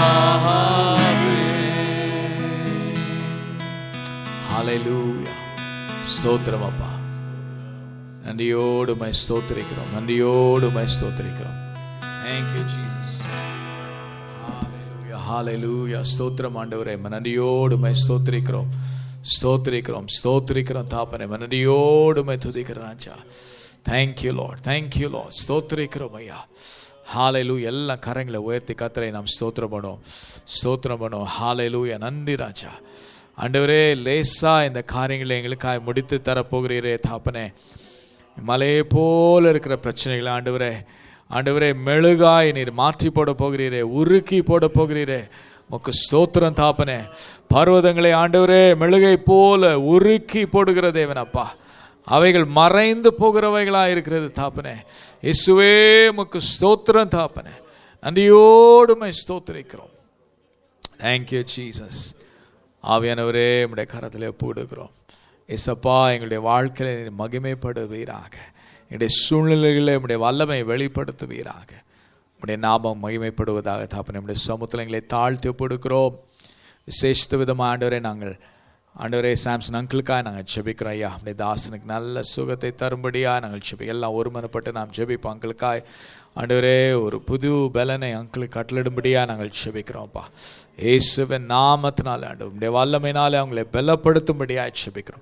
A: Hallelujah. ஸ்தோத்திரம் அப்பா நன்றியோடு மை ஸ்தோத்திரிக்கிறோம் நன்றியோடு மை ஸ்தோத்திரிக்கிறோம் Thank you, Jesus. Hallelujah. Hallelujah. ஸ்தோத்திரம் ஆண்டவரே ம நன்றியோடு மை ஸ்தோத்திரிக்கிறோம் ஸ்தோத்திரிக்கிறோம் ஸ்தோத்திரிக்கிறோம் தாப்பனே ம நன்றியோடு மை துதிக்கிறோம் ராஜா தேங்க்யூ லார்ட் தேங்க்யூ லார்ட் ஸ்தோத்திரிக்கிறோம் ஐயா ஹாலைலூ எல்லா கரங்களை உயர்த்தி கத்தரை நாம் ஸ்தோத்திரம் பண்ணுவோம் ஸ்தோத்திரம் பண்ணுவோம் ஹாலைலூயா நன்றி ராஜா ஆண்டவரே லேசா இந்த காரியங்களை எங்களுக்காக முடித்து தரப்போகிறீரே தாப்பனே மலையை போல இருக்கிற பிரச்சனைகளை ஆண்டவரே ஆண்டவரே மெழுகாய் நீர் மாற்றி போட போகிறீரே உருக்கி போட போகிறீரே உமக்கு ஸ்தோத்திரம் தாப்பனே பர்வதங்களை ஆண்டவரே மெழுகை போல உருக்கி போடுகிற தேவன் அப்பா அவைகள் மறைந்து போகிறவைகளா இருக்கிறது தாப்பனே இயேசுவே உமக்கு ஸ்தோத்திரம் தாப்பனே நன்றியோடுமை ஸ்தோத்திரிக்கிறோம் தேங்க்யூ ஜீசஸ் ஆவியானவரே உம்முடைய கரத்தில் போடுகிறோம் இசப்பா எங்களுடைய வாழ்க்கையில நீர் மகிமைப்படுவீராக எங்களுடைய சூழ்நிலைகளில் உம்முடைய வல்லமை வெளிப்படுத்துவீராக உம்முடைய நாமம் மகிமைப்படுவதாக தாப்பனே நம்முடைய சமுத்திரம் எங்களை தாழ்த்தி ஒப்படுக்கிறோம் விசேஷித்த விதமாக ஆண்டவரே நாங்கள் ஆண்டவரே சாம்சன் அங்கிளுக்காக நாங்கள் ஜெபிக்கிறோம் ஐயா அப்படியே தாசனுக்கு நல்ல சுகத்தை தரும்படியாக நாங்கள் ஜெபி எல்லாம் ஒருமனப்பட்டு நாம் ஜெபிப்போம் அங்கிளுக்காய் ஆண்டவரே ஒரு புது பலனை அங்கிளுக்கு கட்டளிடும்படியாக நாங்கள் ஜெபிக்கிறோம்ப்பா இயேசுவின் நாமத்தினால ஆண்டு உடைய வல்லமையினாலே அவங்களை பலப்படுத்தும்படியாக ஜெபிக்கிறோம்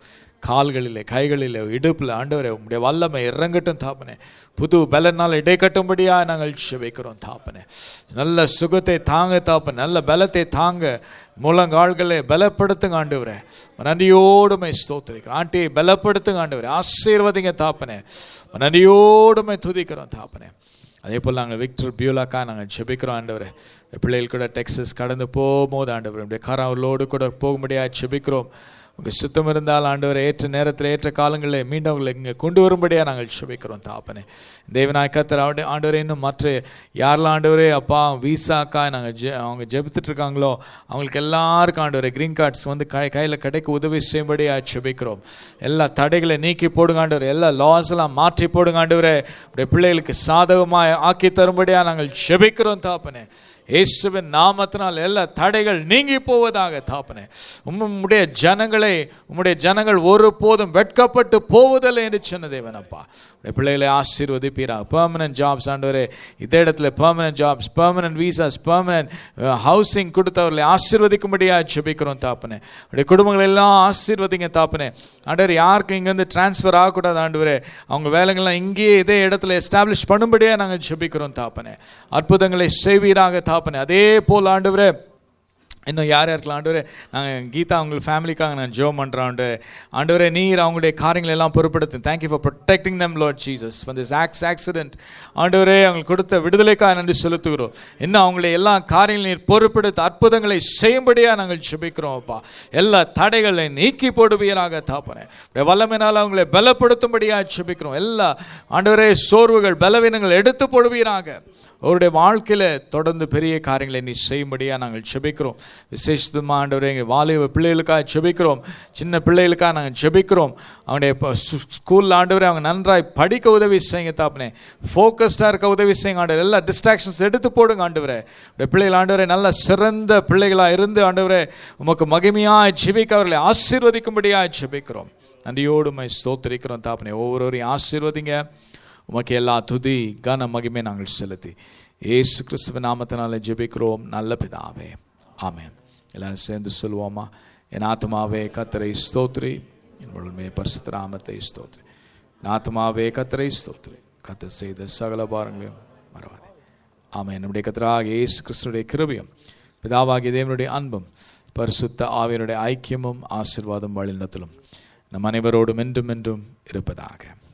A: கால்களிலே கைகளிலே இடுப்பில் ஆண்டவரே உம்முடைய வல்லமை இறங்கட்டும் தாப்பனே புது பலனால் இடை கட்டும்படியா நாங்கள் செபிக்கிறோம் தாப்பனே நல்ல சுகத்தை தாங்க தாப்பனே நல்ல பலத்தை தாங்க முழங்கால்களை பலப்படுத்துங்க ஆண்டவரே நன்றியோடுமை ஸ்தோத்திரிக்கிறோம் ஆண்டியை பலப்படுத்துங்க ஆண்டவரே ஆசீர்வதிங்க தாப்பனே நன்றியோடுமை துதிக்கிறோம் தாப்பனே அதே போல் நாங்கள் விக்டர் பியூலாக்கா நாங்கள் ஜெபிக்கிறோம் ஆண்டவரே பிள்ளைகள் கூட டெக்ஸஸ் கடந்து போகும்போது ஆண்டவர் இப்படி காரம் அவர்களோடு கூட போகும்படியாக ஜெபிக்கிறோம் உங்கள் சுத்தம் இருந்தால் ஆண்டவர் ஏற்ற நேரத்தில் ஏற்ற காலங்களில் மீண்டும் அவங்களை இங்கே கொண்டு வரும்படியாக நாங்கள் ஜெபிக்கிறோம் தாப்பனே தேவனாய் கத்தர் ஆண்டு ஆண்டவரே இன்னும் மற்ற யாரெல்லாம் ஆண்டவரே அப்பா விசாக்கா நாங்கள் ஜெ அவங்க ஜெபித்துட்டு இருக்காங்களோ அவங்களுக்கு எல்லாருக்கும் ஆண்டவரே க்ரீன் கார்ட்ஸ் வந்து கை கையில் கிடைக்க உதவி செய்யும்படியாக ஜெபிக்கிறோம் எல்லா தடைகளை நீக்கி போடுங்க ஆண்டவர் எல்லா லாஸ் எல்லாம் மாற்றி போடுங்க ஆண்டவரே உடைய பிள்ளைகளுக்கு சாதகமாக ஆக்கி தரும்படியாக நாங்கள் ஜெபிக்கிறோம் தாப்பனே இயேசுவின் நாமத்தினால் எல்லா தடைகள் நீங்கி போவதாக தாப்பனே உம்முடைய ஜனங்களை உம்முடைய ஜனங்கள் ஒருபோதும் வெட்கப்பட்டு போவதில்லை என்று சொன்ன தேவனப்பா உடைய பிள்ளைகளை ஆசீர்வதிப்பீராக பெர்மனன்ட் ஜாப்ஸ் ஆண்டவரே இதே இடத்துல permanent jobs permanent visas permanent housing கொடுத்தவர்களை ஆசீர்வதிக்கும்படியாக ஜெபிக்கிறோம் தாப்பனே உடைய குடும்பங்கள் எல்லாம் ஆசீர்வதிங்க தாப்பனே ஆண்டவர் யாருக்கும் இங்கேருந்து டிரான்ஸ்ஃபர் ஆகக்கூடாது ஆண்டவரே அவங்க வேலைகள்லாம் இங்கேயே இதே இடத்துல எஸ்டாப்ளிஷ் பண்ணும்படியாக நாங்கள் ஜெபிக்கிறோம் தாப்பனே அற்புதங்களை செய்வீராக தாப்பனே அதே போல் ஆண்டவரே இன்னும் யார் யாருக்கலாம் ஆண்டவரே நாங்கள் கீதா அவங்க ஃபேமிலிக்காக நான் ஜோ பண்ணுறோம் ஆண்டு ஆண்டவரே நீர் அவங்களுடைய காரியங்களை எல்லாம் பொறுப்படுத்து thank you for protecting them Lord Jesus for this ஆக்ஸ் ஆக்சிடென்ட் ஆண்டவரே அவங்களுக்கு கொடுத்த விடுதலைக்காக நன்றி செலுத்துகிறோம் இன்னும் அவங்களுடைய எல்லா காரியங்களையும் நீர் பொறுப்படுத்த அற்புதங்களை செய்யும்படியாக நாங்கள் ஜெபிக்கிறோம் அப்பா எல்லா தடைகளை நீக்கி போடுவீராக தாப்பனே உடைய வல்லமையினால் அவங்களை பலப்படுத்தும்படியாக ஜெபிக்கிறோம் எல்லா ஆண்டவரே சோர்வுகள் பலவீனங்கள் எடுத்து போடுவீராக அவருடைய வாழ்க்கையில் தொடர்ந்து பெரிய காரியங்களை நீ செய்யும்படியாக நாங்கள் செபிக்கிறோம் விசேஷத்துமா ஆண்டவரே எங்கள் வாலிப பிள்ளைகளுக்காக செபிக்கிறோம் சின்ன பிள்ளைகளுக்காக நாங்கள் செபிக்கிறோம் அவனுடைய ஸ்கூலில் ஆண்டவரே அவங்க நன்றாய் படிக்க உதவி செய்யுங்க தாப்பனே ஃபோக்கஸ்டாக இருக்க உதவி செய்யுங்க ஆண்டவர் எல்லா டிஸ்ட்ராக்ஷன்ஸ் எடுத்து போடுங்க ஆண்டவரே உடைய பிள்ளைகள் ஆண்டவரே நல்ல சிறந்த பிள்ளைகளாக இருந்து ஆண்டவரே உமக்கு மகிமையாக ஜெபிக்க அவர்களை ஆசீர்வதிக்கும்படியாக ஜெபிக்கிறோம் நன்றியோடுமை ஸ்தோத்திரிக்கிறோம் தாப்பனே ஒவ்வொருவரையும் ஆசீர்வதிங்க உமக்கு எல்லா துதி கன மகிமை நாங்கள் செலுத்தி ஏசு கிறிஸ்துவ நாமத்தினால ஜெபிக்கிறோம் நல்ல பிதாவே ஆமென் எல்லாரும் சேர்ந்து சொல்லுவோமா என் ஆத்மாவே கத்தரை ஸ்தோத்ரி என் முழுமே பரிசுத்த நாமத்தை ஸ்தோத்ரி என் ஆத்மாவே கத்தரை ஸ்தோத்ரி கத்த செய்த சகல பாரங்களையும் மறவாதே ஆமென் நம்முடைய கத்தராக இயேசு கிறிஸ்துடைய கிருபையும் பிதாவாகிய தேவனுடைய அன்பும் பரிசுத்த ஆவியனுடைய ஐக்கியமும் ஆசிர்வாதம் வழிநடத்தலும் நம் அனைவரோடும் என்றும் என்றும் இருப்பதாக